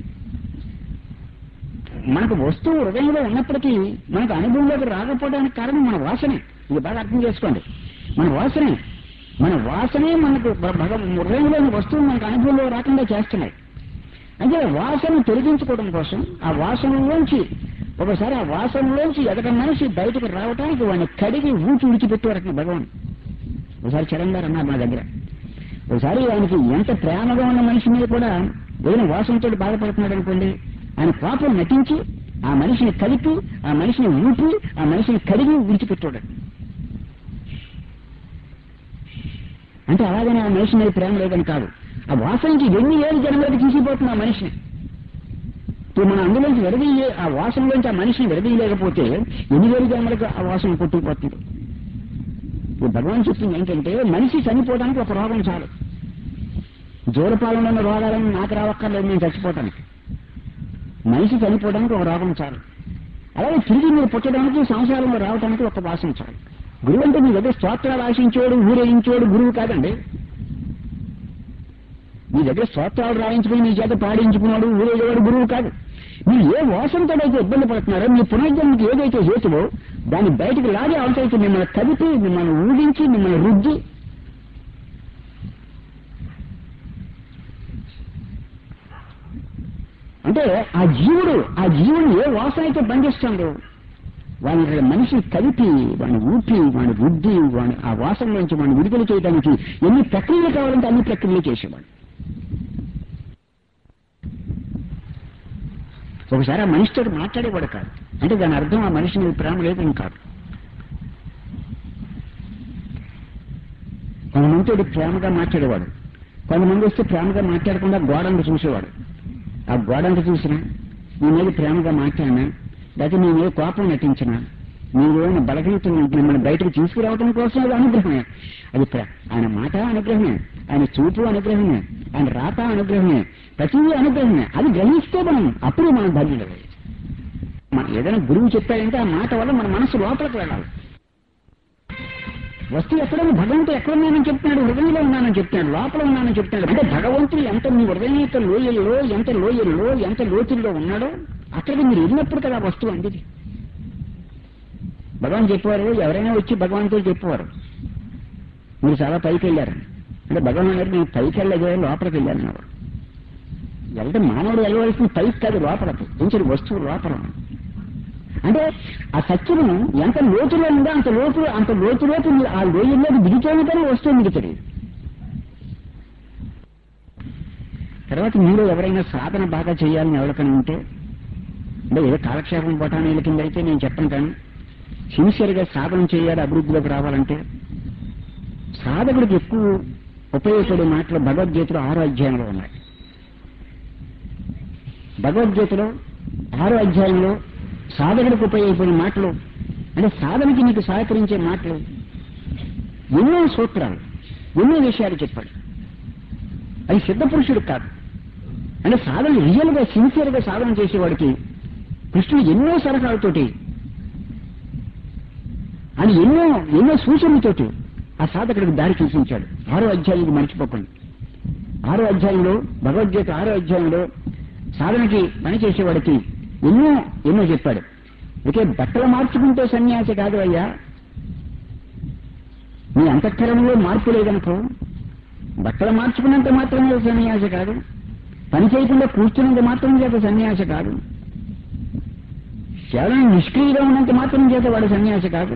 మనకు వస్తువు హృదయంలో ఉన్నప్పటికీ మనకు అనుభవంలోకి రాకపోవడానికి కారణం మన వాసనే ఇది బాగా అర్థం చేసుకోండి మన వాసనే మన వాసనే మనకు భ- భగ హృదయంలోని వస్తువు మనకు అనుభవంలో రాకుండా చేస్తున్నాయి అంటే వాసన తొలగించుకోవడం కోసం ఆ వాసనలోంచి ఒకసారి ఆ వాసనలోంచి ఎదట మనిషి బయటకు రావడానికి వాడిని కడిగి ఊచి విడిచిపెట్టేవారట భగవాన్ ఒకసారి చరణ్ గారు అన్నారు నా దగ్గర ఒకసారి ఆయనకి ఎంత ప్రేమగా ఉన్న మనిషి మీద కూడా ఏదైనా వాసనతో బాధపడుతున్నాడు అనుకోండి ఆయన కోపం నటించి ఆ మనిషిని కలిపి ఆ మనిషిని ఊపి ఆ మనిషిని కడిగి విడిచిపెట్టాడు అంటే అలాగనే ఆ మనిషి మీద ప్రేమ లేదని కాదు ఆ వాసనకి ఎన్ని ఏళ్ళు జన్మలకు తీసిపోతుంది ఆ మనిషిని ఇప్పుడు మనం అందులోంచి విడదీయ ఆ వాసనలోంచి ఆ మనిషిని విడదీయలేకపోతే ఎన్ని వేలు జన్మలకు ఆ వాసన కొట్టుకుపోతుంది ఇప్పుడు భగవాన్ చెప్పింది ఏంటంటే మనిషి చనిపోవడానికి ఒక రోగం చాలు జోరపాలెంలో ఉన్న రోగాలను నాకు రావక్కర్లేదు నేను చచ్చిపోవటానికి మనిషి చనిపోవడానికి ఒక రోగం చాలు అలాగే తిరిగి మీరు పుట్టడానికి సంసారంలో రావడానికి ఒక వాసన చాలు గురువు అంటే మీ దగ్గర స్తోత్రాలు ఆశించేవాడు ఊరేగించేవాడు గురువు కాదండి మీ దగ్గర స్తోత్రాలు రాయించుకుని మీ చేత పాడించుకున్నాడు ఊరేగేవాడు గురువు కాదు మీరు ఏ వాసనతో అయితే ఇబ్బంది పడుతున్నారో మీ పునర్జన్మకి ఏదైతే హేతువో దాన్ని బయటకు లాగే అవసరం మిమ్మల్ని కలిపి మిమ్మల్ని ఊడించి మిమ్మల్ని రుద్ది అంటే ఆ జీవుడు ఆ జీవుడు ఏ వాసన అయితే బంధిస్తుందో వాని మనిషిని కలిపి వాడిని ఊపి వాడిని రుద్ది వాడిని ఆ వాసన నుంచి వాడిని విడుదల చేయడానికి ఎన్ని ప్రక్రియలు కావాలంటే అన్ని ప్రక్రియలు చేసేవాడు ఒకసారి ఆ మనిషితో మాట్లాడేవాడు కాదు అంటే దాని అర్థం ఆ మనిషి మీద ప్రేమ లేదని కాదు కొంతమందితో ప్రేమగా మాట్లాడేవాడు కొంతమంది వస్తే ప్రేమగా మాట్లాడకుండా గోడంగా చూసేవాడు ఆ గోడంగా చూసినా నీ మీద ప్రేమగా మాట్లాడినా లేకపోతే నీ మీద కోపం నటించినా నీవేమైనా బలహీనతలు ఉంటే మిమ్మల్ని బయటకు తీసుకురావడం కోసం అది అనుగ్రహమే అది ప్ర- ఆయన మాట అనుగ్రహమే ఆయన చూపు అనుగ్రహమే ఆయన రాత అనుగ్రహమే ప్రతిదీ అనుగ్రహమే అది గ్రహిస్తే మనం అప్పుడు మనం ధన్యులు మన ఏదైనా గురువు చెప్పాడంటే ఆ మాట వల్ల మన మనసు లోపలికి వెళ్ళాలి వస్తువు ఎక్కడైనా భగవంతుడు ఎక్కడ ఉన్నానని చెప్తున్నాడు హృదయంలో ఉన్నానని చెప్తున్నాడు లోపల ఉన్నానని చెప్తున్నాడు అంటే భగవంతుడు ఎంత మీ హృదయం యొక్క లోయల్లో ఎంత లోయల్లో ఎంత లోతుల్లో ఉన్నాడో అక్కడికి మీరు వెళ్ళినప్పుడు కదా ఆ వస్తువు అందిది భగవాన్ చెప్పేవారు ఎవరైనా వచ్చి భగవంతుడు చెప్పేవారు మీరు చాలా పైకి వెళ్ళారు అంటే భగవాన్ గారు నేను పైకి వెళ్ళలేదు లోపలికి వెళ్ళాను అన్నారు వెళ్తే మానవుడు వెళ్ళవలసిన పైకి కాదు లోపలకు కొంచెం వస్తువు లోపల ఉంది. అంటే ఆ సత్యము ఎంత లోతులో ఉందో అంత లోతు అంత లోతులోకి మీరు ఆ లోయల్లోకి దిగితేనే కానీ వస్తువు మీకు తెలియదు తర్వాత మీరు ఎవరైనా సాధన బాగా చేయాలని ఎవరికైనా ఉంటే అంటే ఏదో కాలక్షేపం బొటానీల కింద అయితే నేను చెప్పను కానీ సిన్సియర్గా సాధన చేయాలి అభివృద్ధిలోకి రావాలంటే సాధకుడికి ఎక్కువ ఉపయోగపడే మాటలు భగవద్గీతలో ఆరో అధ్యాయంలో ఉన్నాయి భగవద్గీతలో ఆరో అధ్యాయంలో సాధకుడికి ఉపయోగపడే మాటలు అంటే సాధనకి నీకు సహకరించే మాటలు ఎన్నో సూత్రాలు ఎన్నో విషయాలు చెప్పాడు అది సిద్ధ పురుషుడు కాదు అంటే సాధన రియల్ గా సిన్సియర్ గా సాధన చేసేవాడికి కృష్ణుడు ఎన్నో సలహాలతోటి అని ఎన్నో ఎన్నో సూచనలతోటి ఆ సాధకుడికి దారి చూపించాడు ఆరో అధ్యాయం ఇది మర్చిపోకండి ఆరో అధ్యాయంలో భగవద్గీత ఆరో అధ్యాయంలో సాధనకి పని చేసేవాడికి ఎన్నో ఎన్నో చెప్పాడు ఇకే బట్టలు మార్చుకుంటే సన్యాసి కాదు అయ్యా నీ అంతఃకరణలో మార్పు లేదనుకో బట్టలు మార్చుకున్నంత మాత్రమే సన్యాసి కాదు పని చేయకుండా కూర్చున్నంత మాత్రం చేత సన్యాసి కాదు కేవలం నిష్క్రియగా ఉన్నంత మాత్రం చేత వాడు సన్యాసి కాదు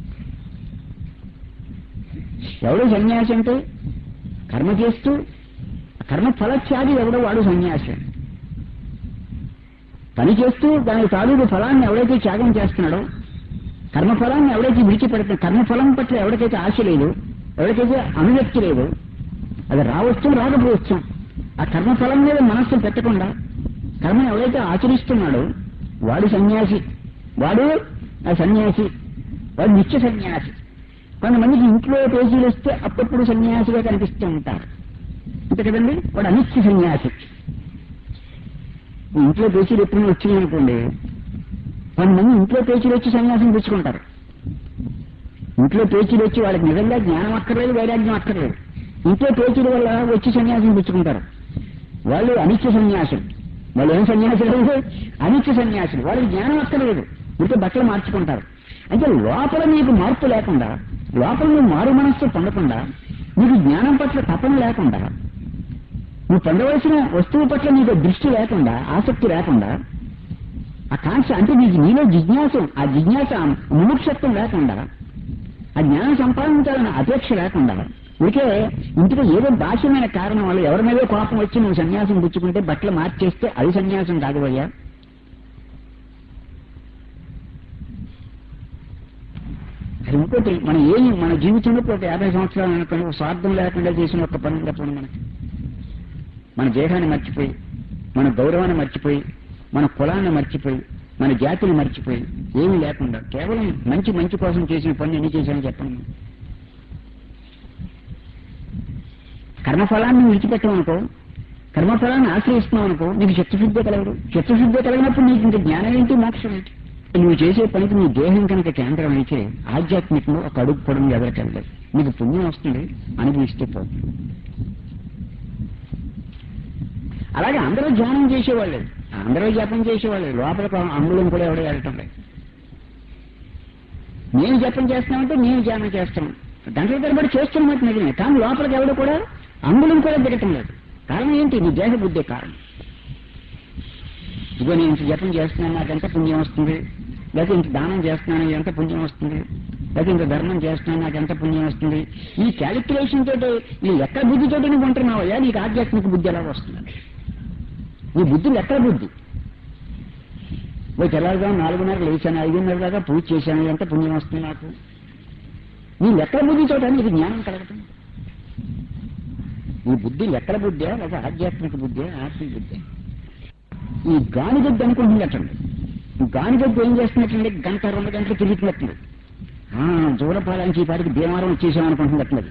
ఎవడు సన్యాసి అంటే కర్మ చేస్తూ కర్మ ఫలత్యాగి ఎవడో వాడు సన్యాసి పని చేస్తూ దాని తాలూకు ఫలాన్ని ఎవడైతే త్యాగం చేస్తున్నాడో కర్మఫలాన్ని ఎవడైతే విడిచిపెడుతున్నా కర్మఫలం పట్ల ఎవరికైతే ఆశ లేదు ఎవరికైతే అనువ్యక్తి లేదు అది రావచ్చు రాకపోవచ్చు ఆ కర్మఫలం మీద మనస్సు పెట్టకుండా కర్మను ఎవడైతే ఆచరిస్తున్నాడో వాడు సన్యాసి వాడు ఆ సన్యాసి వాడు నిత్య సన్యాసి కొంతమందికి ఇంట్లో పేజీలు వస్తే అప్పుడప్పుడు సన్యాసిగా కనిపిస్తూ ఉంటారు అంతే కదండి వాడు అనిత్య సన్యాసి ఇంట్లో పేచీలు ఎప్పుడు వచ్చినాయి అనుకోండి కొంతమంది ఇంట్లో పేచీలు వచ్చి సన్యాసం పుచ్చుకుంటారు ఇంట్లో పేచీలు వచ్చి వాళ్ళకి నిజంగా జ్ఞానం అక్కర్లేదు వైరాగ్యం అక్కర్లేదు ఇంట్లో పేచీల వల్ల వచ్చి సన్యాసం పుచ్చుకుంటారు వాళ్ళు అనిత్య సన్యాసులు వాళ్ళు ఏం సన్యాసులు అనిత్య సన్యాసులు వాళ్ళకి జ్ఞానం అక్కర్లేదు ఇంట్లో బట్టలు మార్చుకుంటారు అంటే లోపల నీకు మార్పు లేకుండా లోపల నువ్వు మారు మనస్సు పొందకుండా నీకు జ్ఞానం పట్ల తపన లేకుండా నువ్వు పొందవలసిన వస్తువు పట్ల నీకు దృష్టి లేకుండా ఆసక్తి లేకుండా ఆ కాంక్ష అంటే నీకు నీలో జిజ్ఞాసం ఆ జిజ్ఞాస ముముక్షత్వం లేకుండా ఆ జ్ఞానం సంపాదించాలన్న అపేక్ష లేకుండా ఉడికే ఇంటికి ఏదో భాష్యమైన కారణం వల్ల ఎవరి మీదో కోపం వచ్చి నువ్వు సన్యాసం పుచ్చుకుంటే బట్టలు మార్చేస్తే అది సన్యాసం కాదు అయ్యా అది ఇంకోటి మన ఏమి మన జీవితంలో ఒక యాభై సంవత్సరాలు అనుకుని ఒక స్వార్థం లేకుండా చేసిన ఒక పని ఉండకపోవడం మనకి మన దేహాన్ని మర్చిపోయి మన గౌరవాన్ని మర్చిపోయి మన కులాన్ని మర్చిపోయి మన జాతిని మర్చిపోయి ఏమీ లేకుండా కేవలం మంచి మంచి కోసం చేసిన పని ఎన్ని చేశానని చెప్పండి కర్మఫలాన్ని విడిచిపెట్టమనుకో కర్మఫలాన్ని ఆశ్రయిస్తున్నావు అనుకో నీకు చిత్తశుద్ధి కలగదు చిత్తశుద్ధి కలిగినప్పుడు నీకు ఇంక జ్ఞానం ఏంటి మోక్షం ఏంటి నువ్వు చేసే పనికి నీ దేహం కనుక కేంద్రం అయితే ఆధ్యాత్మికంలో ఒక అడుగు కూడా ఎదరికెళ్ళలేదు నీకు పుణ్యం వస్తుంది అనుభవిస్తే పోతుంది అలాగే అందరూ ధ్యానం చేసేవాళ్ళు అందరూ జపం చేసేవాళ్ళు లోపల అంగుళం కూడా ఎవడో వెళ్ళటం లేదు నేను జపం చేస్తామంటే నేను ధ్యానం చేస్తాను గంటల తరబడి చేస్తున్నమాట నిజమే కానీ లోపలికి ఎవడు కూడా అంగుళం కూడా దిగటం లేదు కారణం ఏంటి నీ దేహ బుద్ధి కారణం ఇదిగో నేను ఇంత జపం చేస్తున్నాను నాకు ఎంత పుణ్యం వస్తుంది లేకపోతే ఇంత దానం చేస్తున్నాను ఎంత పుణ్యం వస్తుంది లేకపోతే ఇంత ధర్మం చేస్తున్నాను నాకు ఎంత పుణ్యం వస్తుంది ఈ క్యాలిక్యులేషన్ తోటి ఈ లెక్క బుద్ధితో నువ్వు ఉంటున్నావయ్యా నీకు ఆధ్యాత్మిక బుద్ధి ఎలా వస్తుంది నీ బుద్ధి లెక్కల బుద్ధి ఓ తెల్లారుగా నాలుగున్నర లేచాను ఐదున్నర దాకా పూజ చేశాను ఎంత పుణ్యం వస్తుంది నాకు నీ లెక్కల బుద్ధితో నీకు జ్ఞానం కలగటం ఈ బుద్ధి లెక్కల బుద్ధే లేక ఆధ్యాత్మిక బుద్ధే ఆత్మిక బుద్ధే ఈ గానిగద్దు అనుకుంటున్నట్టండి ఈ గానిగద్దు ఏం చేస్తున్నట్లండి గంట రెండు గంటలు తిరుగుతున్నట్టుంది ఆ, జూలపాలానికి ఈ పాటికి భీమవరం వచ్చేసాం అనుకుంటున్నట్లేదు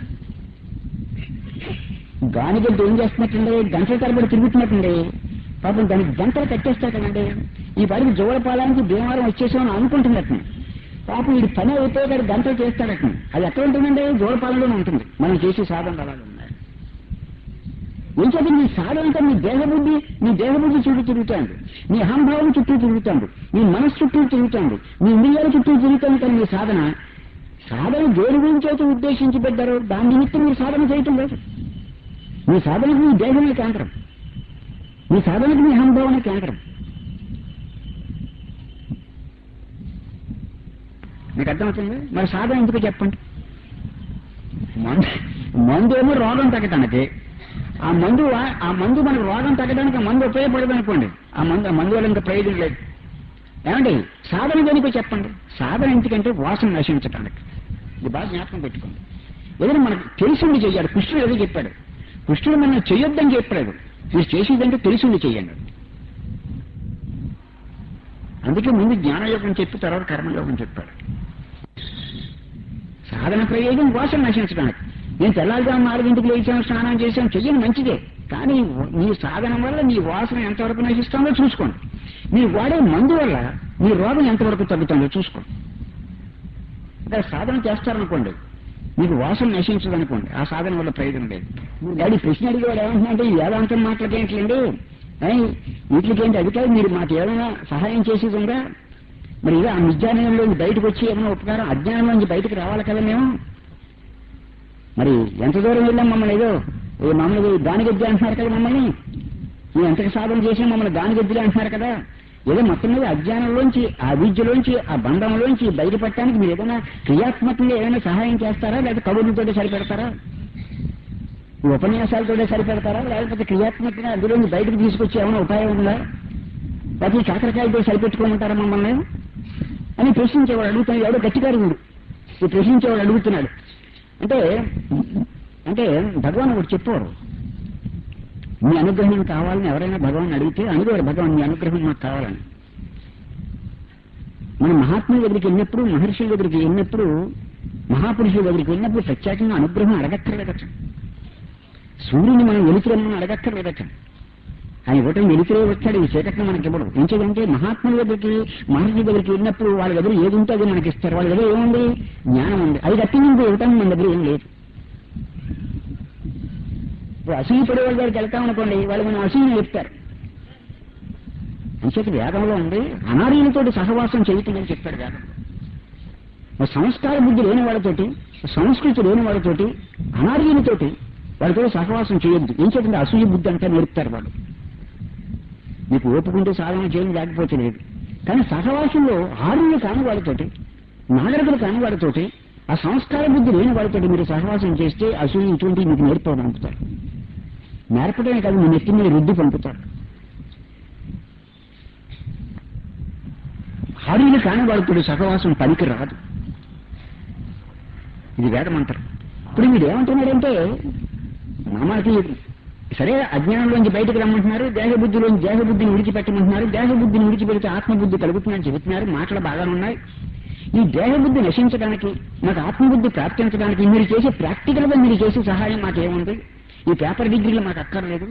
గానిగద్దు ఏం చేస్తున్నట్టుండే గంటల తరబడి తిరుగుతున్నట్టుండే పాపం దానికి గంటలు కట్టేస్తా కదండి ఈ పాటికి జూలపాలానికి భీమవరం వచ్చేసామని అనుకుంటున్నట్టు పాపం వీడి పని అయిపోయాడు గంటలు చేస్తాడట అది ఎక్కడ ఉంటుందండి జూలపాలలోనే ఉంటుంది మనం చేసే సాధనలు అలాగే ఉన్నాయి ఏం చెప్పి నీ సాధన అంటే నీ దేహబుద్ధి నీ దేహబుద్ధి చుట్టూ తిరుగుతాంది నీ అహంభావం చుట్టూ తిరుగుతాంది నీ మనసు చుట్టూ తిరుగుతాంది నీ ఇంద్రియాల చుట్టూ తిరుగుతాను కానీ నీ సాధన సాధన దేని గురించి అయితే ఉద్దేశించి పెట్టారో దాని నిమిత్తం మీరు సాధన చేయటం లేదు మీ సాధనకు మీ దేహమే కేంద్రం మీ సాధనకు మీ అహంభావనే కేంద్రం మీకు అర్థమవుతుంది మరి సాధన ఎందుకు చెప్పండి మందు మందు ఏమో రోగం తగ్గటానికి ఆ మందు వా- ఆ మందు మనకు రోగం తగ్గడానికి ఆ మందు ఉపయోగపడదు అనుకోండి ఆ మందు ఆ మందు వల్ల ఇంకా ప్రయోజనం లేదు ఏమండి సాధన దేనికో చెప్పండి సాధన ఎందుకంటే వాసన నశించటానికి ఇది బాగా జ్ఞాపకం పెట్టుకోండి ఏదైనా మనకు తెలిసింది చెయ్యాలి కృష్ణుడు ఏదో చెప్పాడు కృష్ణుడు మనం చెయ్యొద్దని చెప్పలేదు మీరు చేసేదంటే తెలిసింది చెయ్యండి అందుకే ముందు జ్ఞానయోగం చెప్పి తర్వాత కర్మయోగం చెప్పాడు సాధన ప్రయోజనం వాసన నశించడానికి నేను తెల్లారుగా నాలుగింటికి లేచాను స్నానం చేశాను చెయ్యను మంచిదే కానీ నీ సాధన వల్ల నీ వాసన ఎంతవరకు నశిస్తుందో చూసుకోండి మీరు వాడే మందు వల్ల మీ రోగం ఎంతవరకు తగ్గుతుందో చూసుకోండి ఇంకా సాధన చేస్తారనుకోండి మీకు వాసన నశించదనుకోండి ఆ సాధన వల్ల ప్రయోజనం లేదు డాడీ ప్రశ్న అడిగేవాడు ఏమంటున్నాడంటే ఈ వేదాంతం మాటలకేంట్లండి వీటికేంటి అది కాదు మీరు మాకు ఏమైనా సహాయం చేసేది ఉందా మరి ఇలా ఆ నిజ్ఞానంలోంచి బయటకు వచ్చి ఏమైనా ఉపకారం అజ్ఞానంలోంచి బయటకు రావాలి కదా మేము మరి ఎంత దూరం వెళ్ళాం మమ్మల్ని ఏదో ఏ మమ్మల్ని దానిగద్ది అంటున్నారు కదా మమ్మల్ని మేము ఎంతకి సాధన చేసినా మమ్మల్ని దానిగద్దిలే అంటున్నారు కదా ఏదో మొత్తం మీద అజ్ఞానంలోంచి ఆ విద్యలోంచి ఆ బంధంలోంచి బయటపడటానికి మీరు ఏదైనా క్రియాత్మకంగా ఏదైనా సహాయం చేస్తారా లేదా కబుర్లతోటే సరిపెడతారా ఈ ఉపన్యాసాలతోటే సరిపెడతారా లేకపోతే క్రియాత్మకంగా అందులోంచి బయటకు తీసుకొచ్చి ఏమైనా ఉపాయం ఉందా లేకపోతే ఈ కాకరకాయలతో సరిపెట్టుకోమంటారా మమ్మల్ని అని ప్రశ్నించేవాడు అడుగుతున్నాడు ఎవడో గట్టిగా అడుగుడు ఈ ప్రశ్నించేవాడు అడుగుతున్నాడు అంటే అంటే భగవాన్ ఒకటి చెప్పారు మీ అనుగ్రహం కావాలని ఎవరైనా భగవాన్ అడిగితే అనుకోరు భగవాన్ మీ అనుగ్రహం మాకు కావాలని మన మహాత్ముల దగ్గరికి వెళ్ళినప్పుడు మహర్షుల దగ్గరికి వెళ్ళినప్పుడు మహాపురుషుల దగ్గరికి వెళ్ళినప్పుడు ప్రత్యేకంగా అనుగ్రహం అడగక్కర్లేదట సూర్యుని మనం వెలికిరమ్మని అడగక్కర్లేదట ఆయన ఇవ్వటం వెలికిరే వచ్చాడు ఈ చీకటిని మనకి ఇవ్వడం ఎందుకంటే మహాత్ముల దగ్గరికి మహర్షి దగ్గరికి వెళ్ళినప్పుడు వాళ్ళ దగ్గర ఏది ఉంటే అది మనకి ఇస్తారు వాళ్ళ దగ్గర ఏముంది జ్ఞానం ఉంది అది తప్పి నుండి ఇవ్వటం మన దగ్గర ఏం లేదు ఇప్పుడు అసూయ పడే వాళ్ళ దగ్గరికి వెళ్తామనుకోండి వాళ్ళు మనం అసూయని చెప్తారు అంచేత వేదంలో ఉంది అనారీలతోటి సహవాసం చేయటమని చెప్పాడు వేదం మరి సంస్కార బుద్ధి లేని వాళ్ళతోటి సంస్కృతి లేని వాళ్ళతోటి అనారీలతోటి వాళ్ళతో సహవాసం చేయొద్దు ఏం చేతండి అసూయ బుద్ధి అంతా నేర్పుతారు వాళ్ళు మీకు ఓపుకుంటే సాధన చేయడం లేకపోతే లేదు కానీ సహవాసంలో ఆరులు కాని వాళ్ళతోటి నాగరికులు కాని వాళ్ళతోటి ఆ సంస్కార బుద్ధి లేని వాళ్ళతోటి మీరు సహవాసం చేస్తే అసూయ ఇటువంటి మీకు నేర్పడం పంపుతారు నేర్పడమే కాదు మీ నెత్తి మీద రుద్ది పంపుతారు ఆరులు కాని వాళ్ళతోటి సహవాసం పనికి రాదు ఇది వేదమంటారు ఇప్పుడు మీరు ఏమంటున్నారంటే మామకి సరే అజ్ఞానంలోంచి బయటకు రమ్మంటున్నారు దేహబుద్ధిలోంచి దేహబుద్ధిని విడిచిపెట్టమంటున్నారు దేహబుద్ధిని విడిచిపెడితే ఆత్మబుద్ధి కలుగుతుందని చెబుతున్నారు మాటలు బాగానే ఉన్నాయి ఈ దేహబుద్ధి నశించడానికి నాకు ఆత్మబుద్ధి ప్రాప్తించడానికి మీరు చేసే ప్రాక్టికల్ గా మీరు చేసే సహాయం మాకేముంది ఈ పేపర్ డిగ్రీలు మాకు అక్కర్లేదు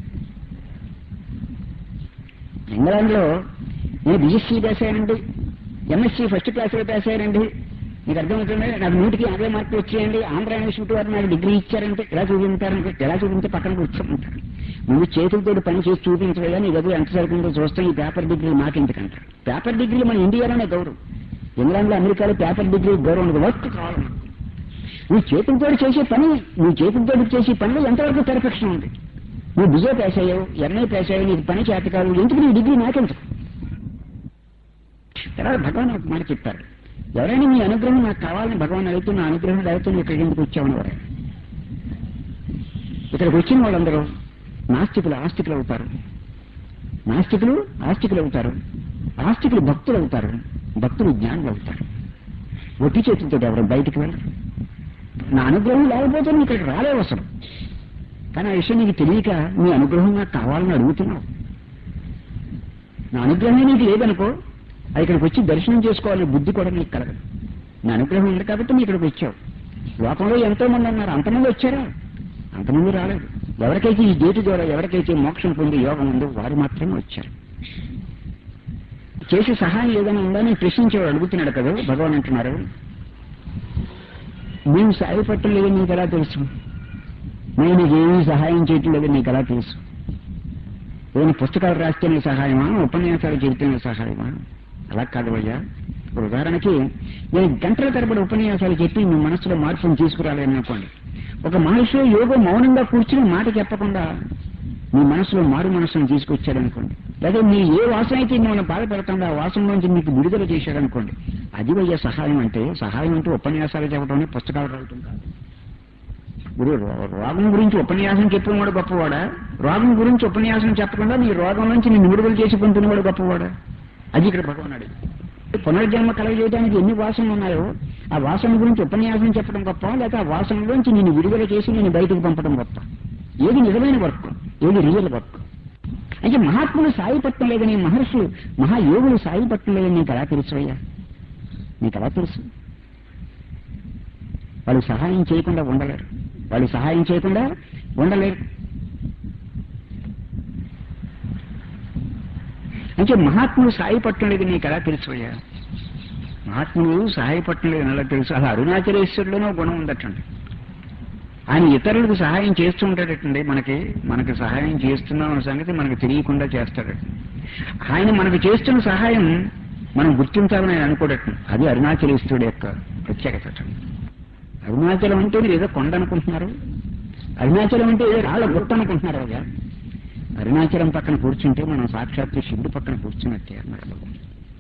ఇంగ్లాండ్ లో నేను బిఎస్సీ పాస్ అయ్యానండి ఎంఎస్సీ ఫస్ట్ క్లాస్ లో పాస్ అయ్యానండి మీకు అర్థమవుతుంది నాకు నూటికి యాభై మార్కులు వచ్చేయండి ఆంధ్ర యూనివర్సిటీ వారు నాకు డిగ్రీ ఇచ్చారంటే ఎలా చూపించారంటే ఎలా చూపించే పక్కన కూర్చోమంటారు ముందు చేతులతో పని చేసి చూపించవయ్యా నీ దగ్గర ఎంత సరిపోయిందో చూస్తాం ఈ పేపర్ డిగ్రీ మాకెందుకంటారు పేపర్ డిగ్రీ మన ఇండియాలోనే గౌరవం ఇంగ్లాండ్ లో అమెరికాలో పేపర్ డిగ్రీ గౌరవం ఉండదు వర్క్ కావాలి మనకు. నువ్వు చేతులతో చేసే పని నువ్వు చేతులతో చేసే పనిలో ఎంతవరకు పెర్ఫెక్షన్ ఉంది నువ్వు బిజే పాస్ అయ్యావు ఎంఏ పాస్ అయ్యావు నీకు పని చేత కాదు ఎందుకు నీ డిగ్రీ నాకెందుకు తర్వాత భగవాన్ ఒక మాట చెప్పారు ఎవరైనా మీ అనుగ్రహం నాకు కావాలని భగవాన్ అడిగితే నా అనుగ్రహం లేకపోతే నువ్వు ఇక్కడికి ఎందుకు వచ్చావని వారు ఇక్కడికి వచ్చిన వాళ్ళందరూ నాస్తికులు ఆస్తికులు అవుతారు నాస్తికులు ఆస్తికులు అవుతారు ఆస్తికులు భక్తులు అవుతారు భక్తులు జ్ఞానులు అవుతారు ఒట్టి చేతులతో ఎవరు బయటికి వెళ్ళరు నా అనుగ్రహం లేకపోతే నువ్వు ఇక్కడికి రాలేవు అసలు కానీ ఆ విషయం నీకు తెలియక నీ అనుగ్రహం నాకు కావాలని అడుగుతున్నావు నా అనుగ్రహం నీకు లేదనుకో అది ఇక్కడికి వచ్చి దర్శనం చేసుకోవాలనే బుద్ధి కూడా నీకు కలగదు నా అనుగ్రహం ఉంది కాబట్టి నీ ఇక్కడికి వచ్చావు లోకంలో ఎంతో మంది ఉన్నారు అంతమంది వచ్చారా అంతమంది రాలేదు ఎవరికైతే ఈ గేటు ద్వారా ఎవరికైతే మోక్షం పొంది యోగం ఉందో వారు మాత్రమే వచ్చారు చేసే సహాయం ఏదైనా ఉందని ప్రశ్నించేవాడు అడుగుతున్నాడు కదా భగవాన్ అంటున్నారు మేము సాయపట్టం లేదని నీకు ఎలా తెలుసు నేను నీకు ఏమీ సహాయం చేయటం లేదని నీకు ఎలా తెలుసు ఏమైనా పుస్తకాలు రాస్తేనే సహాయమా ఉపన్యాసాలు చెబితేనే సహాయమా అలా కాదు అయ్యా ఇప్పుడు ఉదాహరణకి నేను గంటల తరబడి ఉపన్యాసాలు చెప్పి మీ మనసులో మార్పును తీసుకురాలేను అనుకోండి ఒక మనిషి యోగం మౌనంగా కూర్చుని మాట చెప్పకుండా మీ మనసులో మారు మనసును తీసుకొచ్చాడు అనుకోండి లేదా మీ ఏ వాసన అయితే మిమ్మల్ని బాధపెడుతుందో ఆ వాసన నుంచి మీకు విడుదల చేశాడు అనుకోండి అది అయ్యే సహాయం అంటే సహాయం అంటే ఉపన్యాసాలు చెప్పడం పుస్తకాలు రావటం కాదు ఇప్పుడు రో- రోగం గురించి ఉపన్యాసం చెప్పినవాడు గొప్పవాడా రోగం గురించి ఉపన్యాసం చెప్పకుండా నీ రోగం నుంచి నిన్ను విడుదల చేసి పొందుతున్నవాడు గొప్పవాడా అది ఇక్కడ భగవాన్ అడిగి పునర్జన్మ కలగజేయడానికి ఎన్ని వాసనలు ఉన్నాయో ఆ వాసన గురించి ఉపన్యాసం చెప్పడం గొప్ప లేక ఆ వాసనలోంచి నిన్ను విడుదల చేసి నేను బయటకు పంపడం గొప్ప ఏది నిజమైన వర్క్ ఏది రియల్ వర్క్ అంటే మహాత్ములు సాయి పట్టం లేదని మహర్షులు మహాయోగులు సాయి పట్టం లేదని నీకు ఎలా తెలుసు అయ్యా నీకు ఎలా తెలుసు వాళ్ళు సహాయం చేయకుండా ఉండలేరు వాళ్ళు సహాయం చేయకుండా ఉండలేరు అంటే మహాత్ముడు సహాయపడటం లేదు నీకు ఎలా తెలుసు మహాత్ముడు సహాయపడటం లేదు ఎలా తెలుసు అలా అరుణాచలేశ్వరులోనో గుణం ఉందటండి ఆయన ఇతరులకు సహాయం చేస్తూ ఉంటాడటండి మనకి మనకి సహాయం చేస్తున్నాం అనే సంగతి మనకు తెలియకుండా చేస్తాడట ఆయన మనకు చేస్తున్న సహాయం మనం గుర్తించాలని ఆయన అనుకోడట అది అరుణాచలేశ్వరుడు యొక్క ప్రత్యేకత అటండి. అరుణాచలం అంటే మీరు ఏదో కొండ అనుకుంటున్నారు అరుణాచలం అంటే ఏదో రాళ్ళ గుట్ట అనుకుంటున్నారు కదా అరుణాచలం పక్కన కూర్చుంటే మనం సాక్షాత్తు శివుడు పక్కన కూర్చున్నట్టే అన్నాడు భగవంతుడు.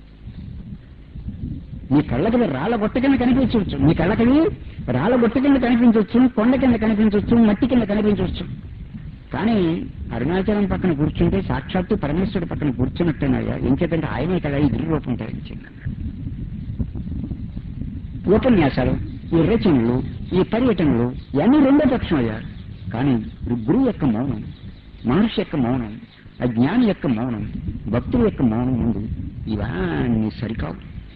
మీ కళ్ళకి రాళ్ళ గొట్ట కింద కనిపించవచ్చు మీ కళ్ళకి రాళ్ళ గొట్ట కింద కనిపించవచ్చు కొండ కింద కనిపించవచ్చు మట్టి కింద కనిపించవచ్చు కానీ అరుణాచలం పక్కన కూర్చుంటే సాక్షాత్తు పరమేశ్వరుడు పక్కన కూర్చున్నట్టేనయ్యా ఏం చేతంటే ఆయనే కదా ఈ గిరి రూపం ధరించింది అన్నాడు. ఉపన్యాసాలు ఈ రచనలు ఈ పర్యటనలు ఇవన్నీ రెండో పక్షం అయ్యా కానీ గురువు యొక్క మౌనం మహర్షి యొక్క మౌనం అజ్ఞాని యొక్క మౌనం భక్తుల యొక్క మౌనం ముందు ఇవన్నీ సరికావు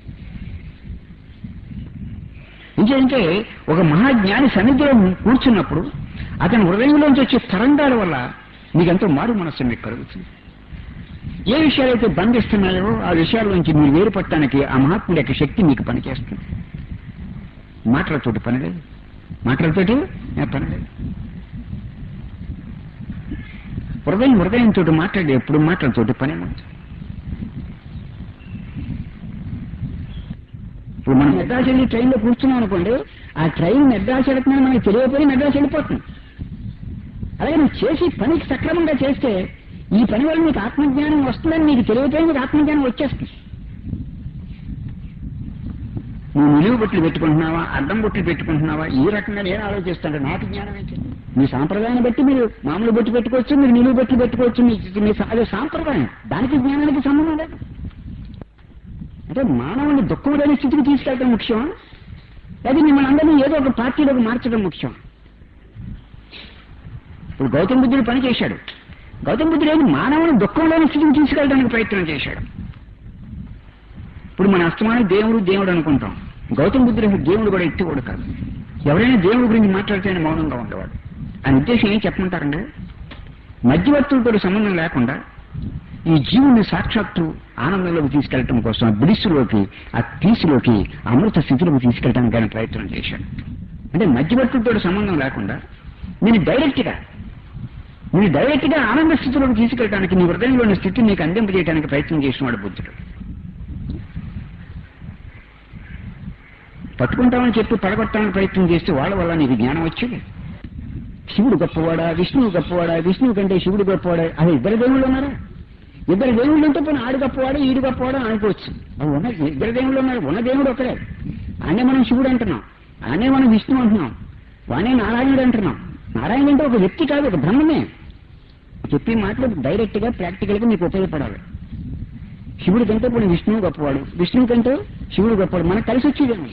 ఇంకేంటే ఒక మహాజ్ఞాని సన్నిధిలో కూర్చున్నప్పుడు అతని హృదయంలోంచి వచ్చే తరంగాల వల్ల మీకెంతో మారు మనస్సు మీకు కలుగుతుంది ఏ విషయాలైతే బంధిస్తున్నాయో ఆ విషయాల నుంచి మీరు వేరుపడటానికి ఆ మహాత్ముడి యొక్క శక్తి మీకు పనిచేస్తుంది మాటలతోటి పని లేదు మాటలతోటి ఏ పని లేదు హృదయం హృదయంతో మాట్లాడి ఎప్పుడు మాటలతోటి పని ఏమవుతుంది ఇప్పుడు మనం మెడ్రాస్ వెళ్ళి ట్రైన్లో కూర్చున్నాం అనుకోండి ఆ ట్రైన్ మెడ్రాస్ వెళ్తుందని మనకి తెలియకపోయి మెడ్రాస్ వెళ్ళిపోతుంది అలాగే నువ్వు చేసి పనికి సక్రమంగా చేస్తే ఈ పని వల్ల నీకు ఆత్మజ్ఞానం వస్తుందని నీకు తెలియకపోయి నీకు ఆత్మజ్ఞానం వచ్చేస్తుంది నువ్వు నిలువు బొట్లు పెట్టుకుంటున్నావా అడ్డం బొట్లు పెట్టుకుంటున్నావా ఈ రకంగా నేను ఆలోచిస్తాను నాకు జ్ఞానం ఏంటి మీ సాంప్రదాయాన్ని బట్టి మీరు మామూలు బొట్టు పెట్టుకోవచ్చు మీరు నిలువు బొట్లు పెట్టుకోవచ్చు మీ మీ సా- అదే సాంప్రదాయం దానికి జ్ఞానానికి సంబంధం లేదు అంటే మానవుని దుఃఖం లేని స్థితికి తీసుకెళ్ళడం ముఖ్యం లేదా మిమ్మల్ని అందరినీ ఏదో ఒక పార్టీలోకి మార్చడం ముఖ్యం ఇప్పుడు గౌతమ బుద్ధుడు పని చేశాడు గౌతమ బుద్ధుడు ఏంటి మానవుని దుఃఖం లేని స్థితికి తీసుకెళ్ళడానికి ప్రయత్నం చేశాడు ఇప్పుడు మన అస్తమానం దేవుడు దేవుడు అనుకుంటాం గౌతమ బుద్ధుడు అసలు దేవుడు కూడా ఎత్తివాడు కాదు ఎవరైనా దేవుడి గురించి మాట్లాడితే ఆయన మౌనంగా ఉండేవాడు ఆయన ఉద్దేశం ఏం చెప్పమంటారండి మధ్యవర్తులతో సంబంధం లేకుండా ఈ జీవుని సాక్షాత్తు ఆనందంలోకి తీసుకెళ్ళటం కోసం ఆ బ్లిస్సులోకి ఆ పీసులోకి అమృత స్థితిలోకి తీసుకెళ్ళడానికి ఆయన ప్రయత్నం చేశాడు అంటే మధ్యవర్తులతో సంబంధం లేకుండా నేను డైరెక్ట్ గా నేను డైరెక్ట్ గా ఆనంద స్థితిలోకి తీసుకెళ్ళడానికి నీ హృదయంలోని స్థితిని నీకు అందింపజేయడానికి ప్రయత్నం చేసినవాడు బుద్ధుడు పట్టుకుంటామని చెప్పి పడగొట్టాలని ప్రయత్నం చేస్తే వాళ్ళ వల్ల నీకు జ్ఞానం వచ్చేది శివుడు గొప్పవాడా విష్ణువు గొప్పవాడా విష్ణువు కంటే శివుడు గొప్పవాడా అది ఇద్దరు దేవుళ్ళు ఉన్నారా ఇద్దరు దేవుళ్ళు ఉంటే పోనీ ఆడు గొప్పవాడు ఈడు గొప్పవాడు అనుకోవచ్చు అది ఉన్న ఇద్దరు దేవుళ్ళు ఉన్నారు ఉన్న దేవుడు ఒకడే అనే మనం శివుడు అంటున్నాం అనే మనం విష్ణువు అంటున్నాం వానే నారాయణుడు అంటున్నాం నారాయణుడు అంటే ఒక వ్యక్తి కాదు ఒక బ్రహ్మమే చెప్పి మాటలు డైరెక్ట్ గా ప్రాక్టికల్ గా మీకు ఉపయోగపడాలి శివుడి కంటే పోనీ విష్ణువు గొప్పవాడు విష్ణువు కంటే శివుడు గొప్పవాడు మనకు కలిసి వచ్చేదేమో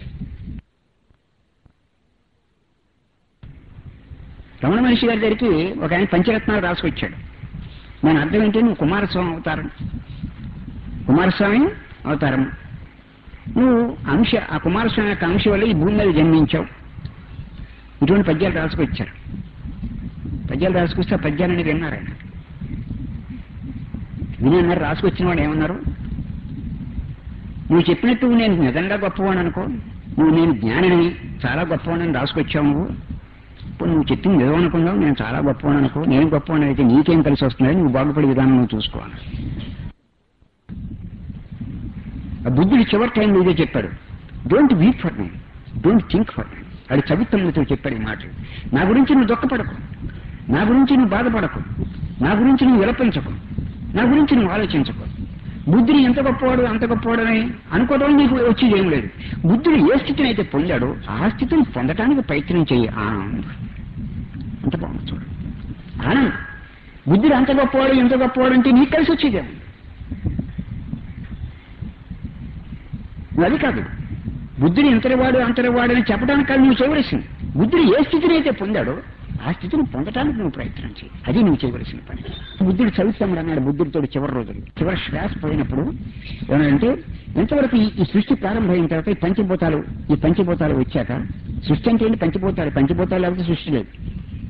రమణ మహర్షి గారి దగ్గరికి ఒక ఆయన పంచరత్నాలు రాసుకొచ్చాడు దాని అర్థం ఏంటి నువ్వు కుమారస్వామి అవతారం కుమారస్వామి అవతారం నువ్వు అంశ ఆ కుమారస్వామి యొక్క అంశ వల్ల ఈ భూమి మీద జన్మించావు ఇటువంటి పద్యాలు రాసుకొచ్చారు పద్యాలు రాసుకొస్తే ఆ పద్యాలని విన్నారు ఆయన విని అన్నారు రాసుకొచ్చిన వాడు ఏమన్నారు నువ్వు చెప్పినట్టు నేను నిజంగా గొప్పవాడు అనుకో నువ్వు నేను జ్ఞానిని చాలా గొప్పవాడని రాసుకొచ్చావు నువ్వు ఇప్పుడు నువ్వు చెప్పింది నిజం అనుకున్నావు నేను చాలా గొప్పవాడు అనుకో నేను గొప్పవాడిని అయితే నీకేం కలిసి వస్తున్నాయి నువ్వు బాగుపడే విధానం నువ్వు చూసుకోవాలి ఆ బుద్ధుడు చివరి టైంలో ఇదే చెప్పాడు don't weep for me don't think for me అది చవిత్రములతో చెప్పాడు ఈ మాటలు నా గురించి నువ్వు దుఃఖపడకు నా గురించి నువ్వు బాధపడకు నా గురించి నువ్వు విలపించకు నా గురించి నువ్వు ఆలోచించకు బుద్ధుడు ఎంత గొప్పవాడు అంత గొప్పవాడు అని అనుకోవడం నీకు వచ్చేది ఏం లేదు బుద్ధుడు ఏ స్థితిని అయితే పొందాడో ఆ స్థితిని పొందటానికి ప్రయత్నం చేయి ఆనందం అంత బాగుంది చూడు ఆనందం బుద్ధుడు అంత గొప్పవాడు ఎంత గొప్పవాడు అంటే నీకు కలిసి వచ్చేదేమో నువ్వు అది కాదు బుద్ధుడు ఇంతటివాడు అంతటివాడు అని చెప్పడానికి కాదు నువ్వు చేయవలసింది బుద్ధుడు ఏ స్థితిని అయితే పొందాడో ఆ స్థితిని పొందటానికి నువ్వు ప్రయత్నం చేయి అది నువ్వు చేయవలసిన పని బుద్ధుడు చదువుతాముడు అన్నాడు బుద్ధుడితో చివరి రోజులు చివరి శ్వాస పోయినప్పుడు ఏమంటే ఎంతవరకు ఈ ఈ సృష్టి ప్రారంభమైన తర్వాత ఈ పంచభూతాలు ఈ పంచభూతాలు వచ్చాక సృష్టి అంటే ఏంటి పంచభూతాలు పంచభూతాలు లేకపోతే సృష్టి లేదు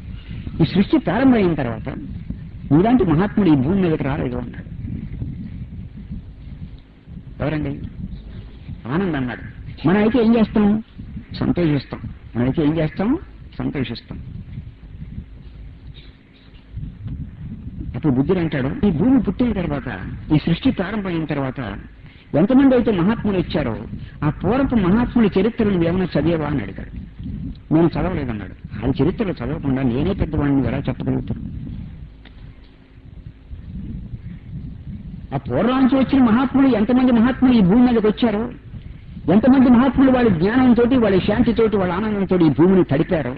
ఈ సృష్టి ప్రారంభమైన తర్వాత నీలాంటి మహాత్ముడు ఈ భూమి మీదకి రాలేదు అన్నాడు ఎవరండి ఆనంద్ అన్నాడు మనం అయితే ఏం చేస్తాం సంతోషిస్తాం మనమైతే ఏం చేస్తాం సంతోషిస్తాం అప్పుడు బుద్ధుడు అంటాడు ఈ భూమి పుట్టిన తర్వాత ఈ సృష్టి ప్రారంభమైన తర్వాత ఎంతమంది అయితే మహాత్ములు ఇచ్చారో ఆ పూర్వపు మహాత్ముల చరిత్రను ఏమైనా చదివేవా అని అడిగాడు నేను చదవలేదన్నాడు ఆ చరిత్రలు చదవకుండా నేనే పెద్దవాడిని ఎలా చెప్పగలుగుతాను ఆ పూర్వం నుంచి వచ్చిన మహాత్ములు ఎంతమంది మహాత్ములు ఈ భూమి మీదకి వచ్చారో ఎంతమంది మహాత్ములు వాళ్ళ జ్ఞానంతో వాళ్ళ శాంతితోటి వాళ్ళ ఆనందంతో ఈ భూమిని తడిపారు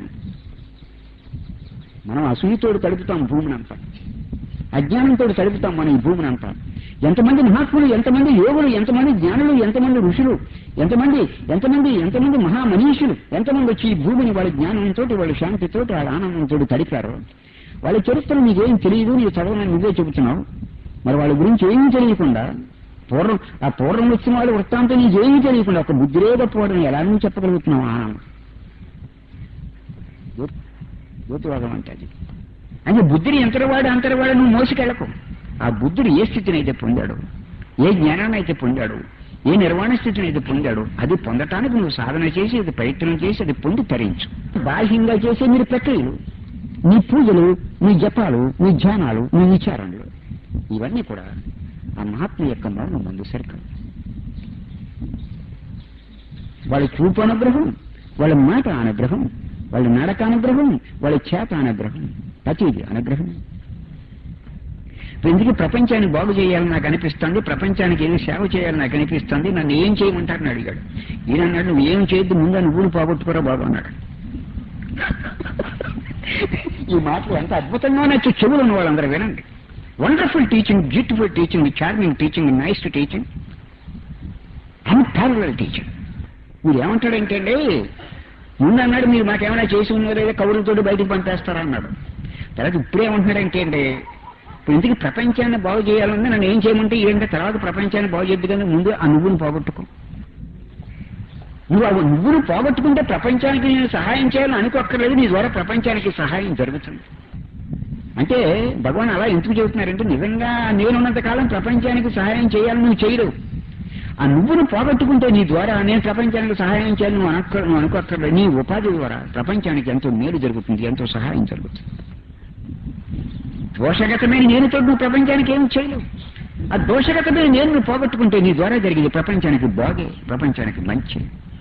మనం అసూయతోడు తడుపుతాం భూమిని అంతా అజ్ఞానంతో తడుపుతాం మనం ఈ భూమిని అంతా ఎంతమంది మహాత్ములు ఎంతమంది యోగులు ఎంతమంది జ్ఞానులు ఎంతమంది ఋషులు ఎంతమంది ఎంతమంది ఎంతమంది మహామనీషులు ఎంతమంది వచ్చి ఈ భూమిని వాళ్ళ జ్ఞానంతో వాళ్ళ శాంతితో వాళ్ళ ఆనందంతో తడిపారు వాళ్ళ చరిత్ర నీకేం తెలియదు నీ చదవని నువ్వే చెబుతున్నావు మరి వాళ్ళ గురించి ఏమీ తెలియకుండా పూర్వం ఆ పూర్వం వచ్చిన వాళ్ళు వృత్తాంతం నీకేమీ తెలియకుండా ఒక బుద్ధిరే గొప్పవాడు ఎలా నువ్వు చెప్పగలుగుతున్నావు ఆనందం జ్యోతివాదం అంటే అది అంటే బుద్ధిని ఎంతరవాడు అంతరవాడు నువ్వు మోసుకెళ్ళకు ఆ బుద్ధుడు ఏ స్థితిని అయితే పొందాడు ఏ జ్ఞానాన్ని అయితే పొందాడు ఏ నిర్వాణ స్థితిని అయితే పొందాడు అది పొందటానికి నువ్వు సాధన చేసి అది ప్రయత్నం చేసి అది పొంది తరించు బాహ్యంగా చేసే మీరు ప్రక్రియలు నీ పూజలు నీ జపాలు నీ ధ్యానాలు నీ విచారణలు ఇవన్నీ కూడా ఆ మహాత్మ యొక్క మౌనం ముందు సరికాదు వాళ్ళ చూపు అనుగ్రహం వాళ్ళ మాట అనుగ్రహం వాళ్ళ నడక అనుగ్రహం వాళ్ళ చేత అనుగ్రహం ప్రతిది అనుగ్రహం ఎందుకు ప్రపంచాన్ని బాగు చేయాలని నాకు అనిపిస్తుంది ప్రపంచానికి ఏదో సేవ చేయాలని నాకు అనిపిస్తుంది నన్ను ఏం చేయమంటారని అడిగాడు ఈయన అన్నాడు నువ్వు ఏం చేయొద్దు ముందు నువ్వులు పోగొట్టుకోరా బాబు అన్నాడు ఈ మాటలు ఎంత అద్భుతంగా నచ్చు చెవులు ఉన్న వాళ్ళందరూ వినండి wonderful teaching beautiful teaching charming teaching nice teaching unparallel teaching మీరు ఏమంటాడంటే అండి ముందు అన్నాడు మీరు మాకేమైనా చేసి ఉన్నారో లేదా కౌరులతో బయటకు పంపేస్తారా అన్నాడు తర్వాత ఇప్పుడు ఏమంటున్నాడంటే అండి ఇప్పుడు ఇంటికి ప్రపంచాన్ని బాగు చేయాలన్నా నన్ను ఏం చేయమంటే ఏంటంటే తర్వాత ప్రపంచాన్ని బాగు చేయద్దు కానీ ముందు ఆ నువ్వును పోగొట్టుకో నువ్వు ఆ నువ్వును పోగొట్టుకుంటే ప్రపంచానికి నేను సహాయం చేయాలని అనుకోక్కర్లేదు నీ ద్వారా ప్రపంచానికి సహాయం జరుగుతుంది అంటే భగవాన్ అలా ఎందుకు చెబుతున్నారంటే నిజంగా నేనున్నంత కాలం ప్రపంచానికి సహాయం చేయాలని నువ్వు చేయలేవు ఆ నువ్వును పోగొట్టుకుంటే నీ ద్వారా నేను ప్రపంచానికి సహాయం చేయాలని నువ్వు అనుకో నువ్వు అనుకోక్కర్లేదు నీ ఉపాధి ద్వారా ప్రపంచానికి ఎంతో మేలు జరుగుతుంది ఎంతో సహాయం జరుగుతుంది దోషగతమైన నేనుతో నువ్వు ప్రపంచానికి ఏం చేయలేవు ఆ దోషగతమైన నేను నువ్వు పోగొట్టుకుంటే నీ ద్వారా జరిగేది ప్రపంచానికి బాగే ప్రపంచానికి మంచి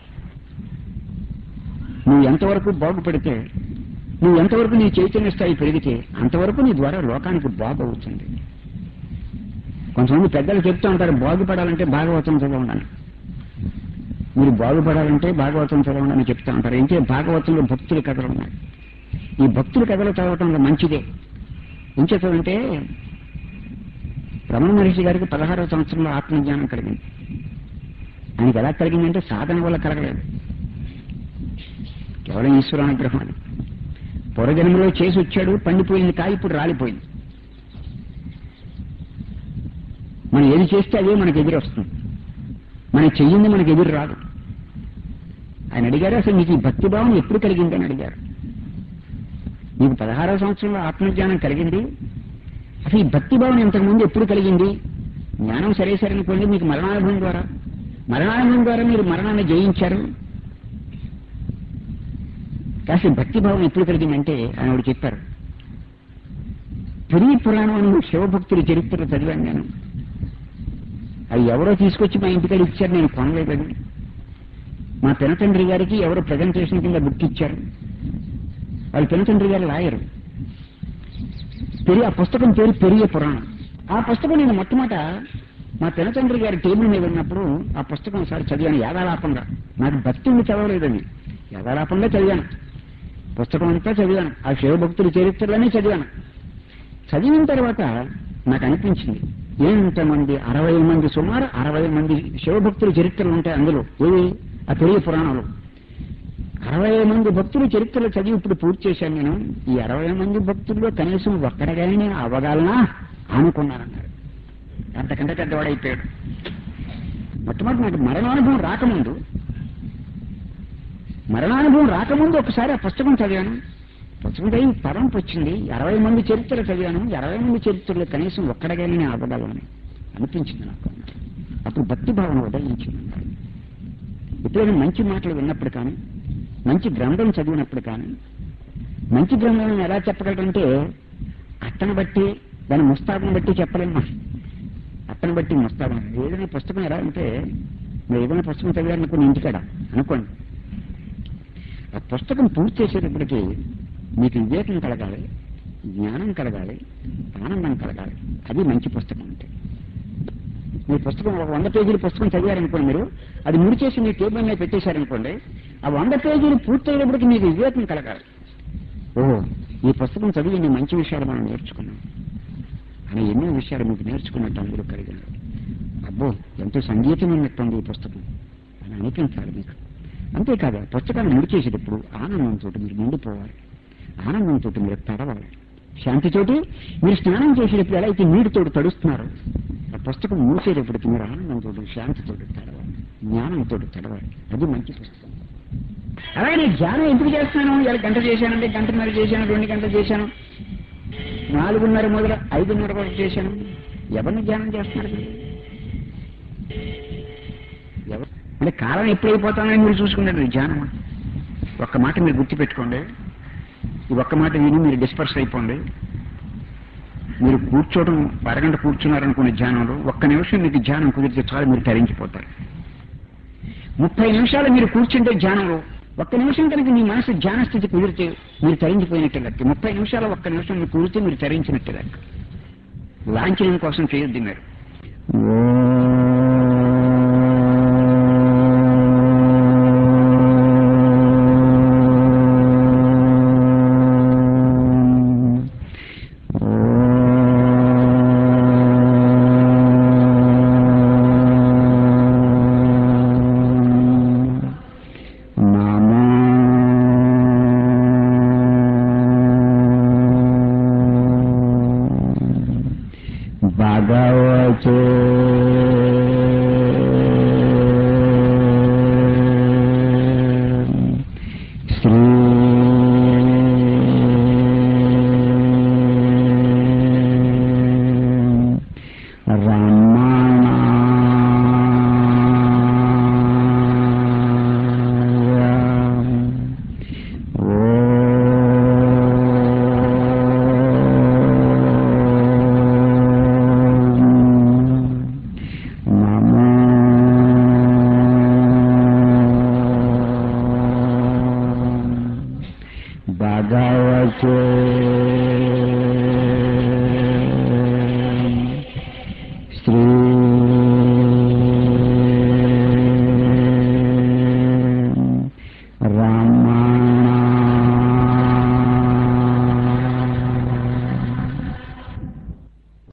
నువ్వు ఎంతవరకు బాగుపడితే నువ్వు ఎంతవరకు నీ చైతన్య స్థాయి పెరిగితే అంతవరకు నీ ద్వారా లోకానికి బాగవుతుంది కొంతమంది పెద్దలు చెప్తూ ఉంటారు బాగుపడాలంటే భాగవతం చదవండి మీరు బాగుపడాలంటే భాగవతం చదవండి అని చెప్తూ ఉంటారు ఇంకే భాగవతంలో భక్తుల కథలు ఉన్నాయి ఈ భక్తుల కథలు చదవటంలో మంచిదే ఏం చెప్తామంటే రమణ మహర్షి గారికి పదహారవ సంవత్సరంలో ఆత్మజ్ఞానం కలిగింది ఆయనకి ఎలా కలిగిందంటే సాధన వల్ల కలగలేదు కేవలం ఈశ్వరానుగ్రహం అది పూర్వజన్మలో చేసి వచ్చాడు పండిపోయింది కాయ ఇప్పుడు రాలిపోయింది మనం ఏది చేస్తే అదే మనకు ఎదురు వస్తుంది మనం చెయ్యింది మనకు ఎదురు రాదు ఆయన అడిగారు అసలు నీకు ఈ భక్తి భావం ఎప్పుడు కలిగిందని అడిగారు నీకు పదహారవ సంవత్సరంలో ఆత్మజ్ఞానం కలిగింది అసలు ఈ భక్తి భావన ఇంతకుముందు ఎప్పుడు కలిగింది జ్ఞానం సరే సరే అనుకోండి మీకు మరణానుభవం ద్వారా మరణానుభవం ద్వారా మీరు మరణాన్ని జయించారు కాస్త భక్తి భావం ఎప్పుడు కలిగిందంటే ఆయన ఒకటి చెప్పారు పురీ పురాణం అని శివభక్తుల చరిత్ర చదివాను నేను అది ఎవరో తీసుకొచ్చి మా ఇంటికాడ ఇచ్చారు నేను కొనలేదు మా పినతండ్రి గారికి ఎవరో ప్రజెంటేషన్ కింద బుక్ ఇచ్చారు వాళ్ళ పినతండ్రి గారు లాయరు పెరియ ఆ పుస్తకం పేరు పెరియ పురాణం ఆ పుస్తకం నేను మొట్టమొదట మా పినతండ్రి గారి టేబుల్ మీద ఉన్నప్పుడు ఆ పుస్తకం ఒకసారి చదివాను యాదాలాపంగా నాకు భక్తి ఉండి చదవలేదని యాదాలాపంగా చదివాను పుస్తకం అంతా చదివాను ఆ శివభక్తుల చరిత్రలనే చదివాను చదివిన తర్వాత నాకు అనిపించింది ఎంతమంది అరవై మంది సుమారు అరవై మంది శివభక్తుల చరిత్రలు ఉంటాయి అందులో ఏవి ఆ పెరియ పురాణంలో అరవై మంది భక్తుల చరిత్రలు చదివి ఇప్పుడు పూర్తి చేశాను నేను ఈ అరవై మంది భక్తుల్లో కనీసం ఒక్కడగానే నేను అవ్వగలనా అనుకున్నానన్నారు అంతకంటే పెద్దవాడైపోయాడు మొట్టమొదటి నాకు మరణానుభవం రాకముందు మరణానుభవం రాకముందు ఒకసారి ఆ పుస్తకం చదివాను పుస్తకం చదివి తరంపు వచ్చింది అరవై మంది చరిత్రలు చదివాను అరవై మంది చరిత్రలు కనీసం ఒక్కడగానే నేను అవ్వగలను అనిపించింది నాకు ఆ అప్పుడు భక్తి భావన ఉదయించింది ఎప్పుడైనా మంచి మాటలు విన్నప్పుడు కానీ మంచి గ్రంథం చదివినప్పుడు కానీ మంచి గ్రంథం ఎలా చెప్పగలంటే అట్టను బట్టి దాని ముస్తాబుని బట్టి చెప్పలేము మనం. అట్టను బట్టి ముస్తాబు ఏదైనా పుస్తకం ఎలా అంటే మీరు ఏదైనా పుస్తకం చదివారనుకోండి ఇంటికాడ అనుకోండి ఆ పుస్తకం పూర్తి చేసేటప్పటికి మీకు వివేకం కలగాలి జ్ఞానం కలగాలి ఆనందం కలగాలి అది మంచి పుస్తకం అంటే మీ పుస్తకం ఒక వంద పేజీల పుస్తకం చదివారనుకోండి మీరు అది ముడిచేసి మీ టేబుల్ మీద పెట్టేశారనుకోండి ఆ వంద పేజీలు పూర్తయ్యేటప్పటికి మీకు వివేకం కలగాలి ఓహో ఈ పుస్తకం చదివి ఇన్ని మంచి విషయాలు మనం నేర్చుకున్నాం అని ఎన్నో విషయాలు మీకు నేర్చుకున్నట్టు అందరూ కలిగినారు అబ్బో ఎంతో సంగీతం ఉన్నట్టుంది ఈ పుస్తకం అని అనిపించాలి మీకు అంతేకాదు ఆ పుస్తకాన్ని ముడిచేసేటప్పుడు ఆనందంతో మీరు నిండిపోవాలి ఆనందంతో మీరు తడవాలి శాంతితోటి మీరు స్నానం చేసేటప్పుడు ఎలా అయితే నీటితో తడుస్తున్నారు ఆ పుస్తకం మూసేటప్పటికి మీరు ఆనందంతో శాంతితో తడవాలి జ్ఞానంతో తడవాలి అది మంచి పుస్తకం అలాగే నేను ధ్యానం ఎందుకు చేస్తాను ఇలా గంట చేశానంటే గంటన్నర చేశాను రెండు గంటలు చేశాను నాలుగున్నర మొదలు ఐదున్నర వరకు చేశాను ఎవరిని ధ్యానం చేస్తున్నారు మీరు? ఎవరు అంటే కాలం ఎప్పుడైపోతానని మీరు చూసుకున్నారు ధ్యానం ఒక్క మాట మీరు గుర్తుపెట్టుకోండి ఈ ఒక్క మాట విని మీరు డిస్పర్స్ అయిపోండి మీరు కూర్చోవడం అరగంట కూర్చున్నారనుకునే ధ్యానంలో ఒక్క నిమిషం మీకు ధ్యానం కుదిరితే చాలు మీరు తరించిపోతారు ముప్పై నిమిషాలు మీరు కూర్చుంటే ధ్యానంలో ఒక్క నిమిషం కనుక మీ మనసు ధ్యాన స్థితి కుదిరితే మీరు తరించిపోయినట్టు లెక్క ముప్పై నిమిషాలు ఒక్క నిమిషం మీరు కూర్చుంటే మీరు తరించినట్టు లెక్క లాంఛనం కోసం చేయొద్దు మీరు భగవతే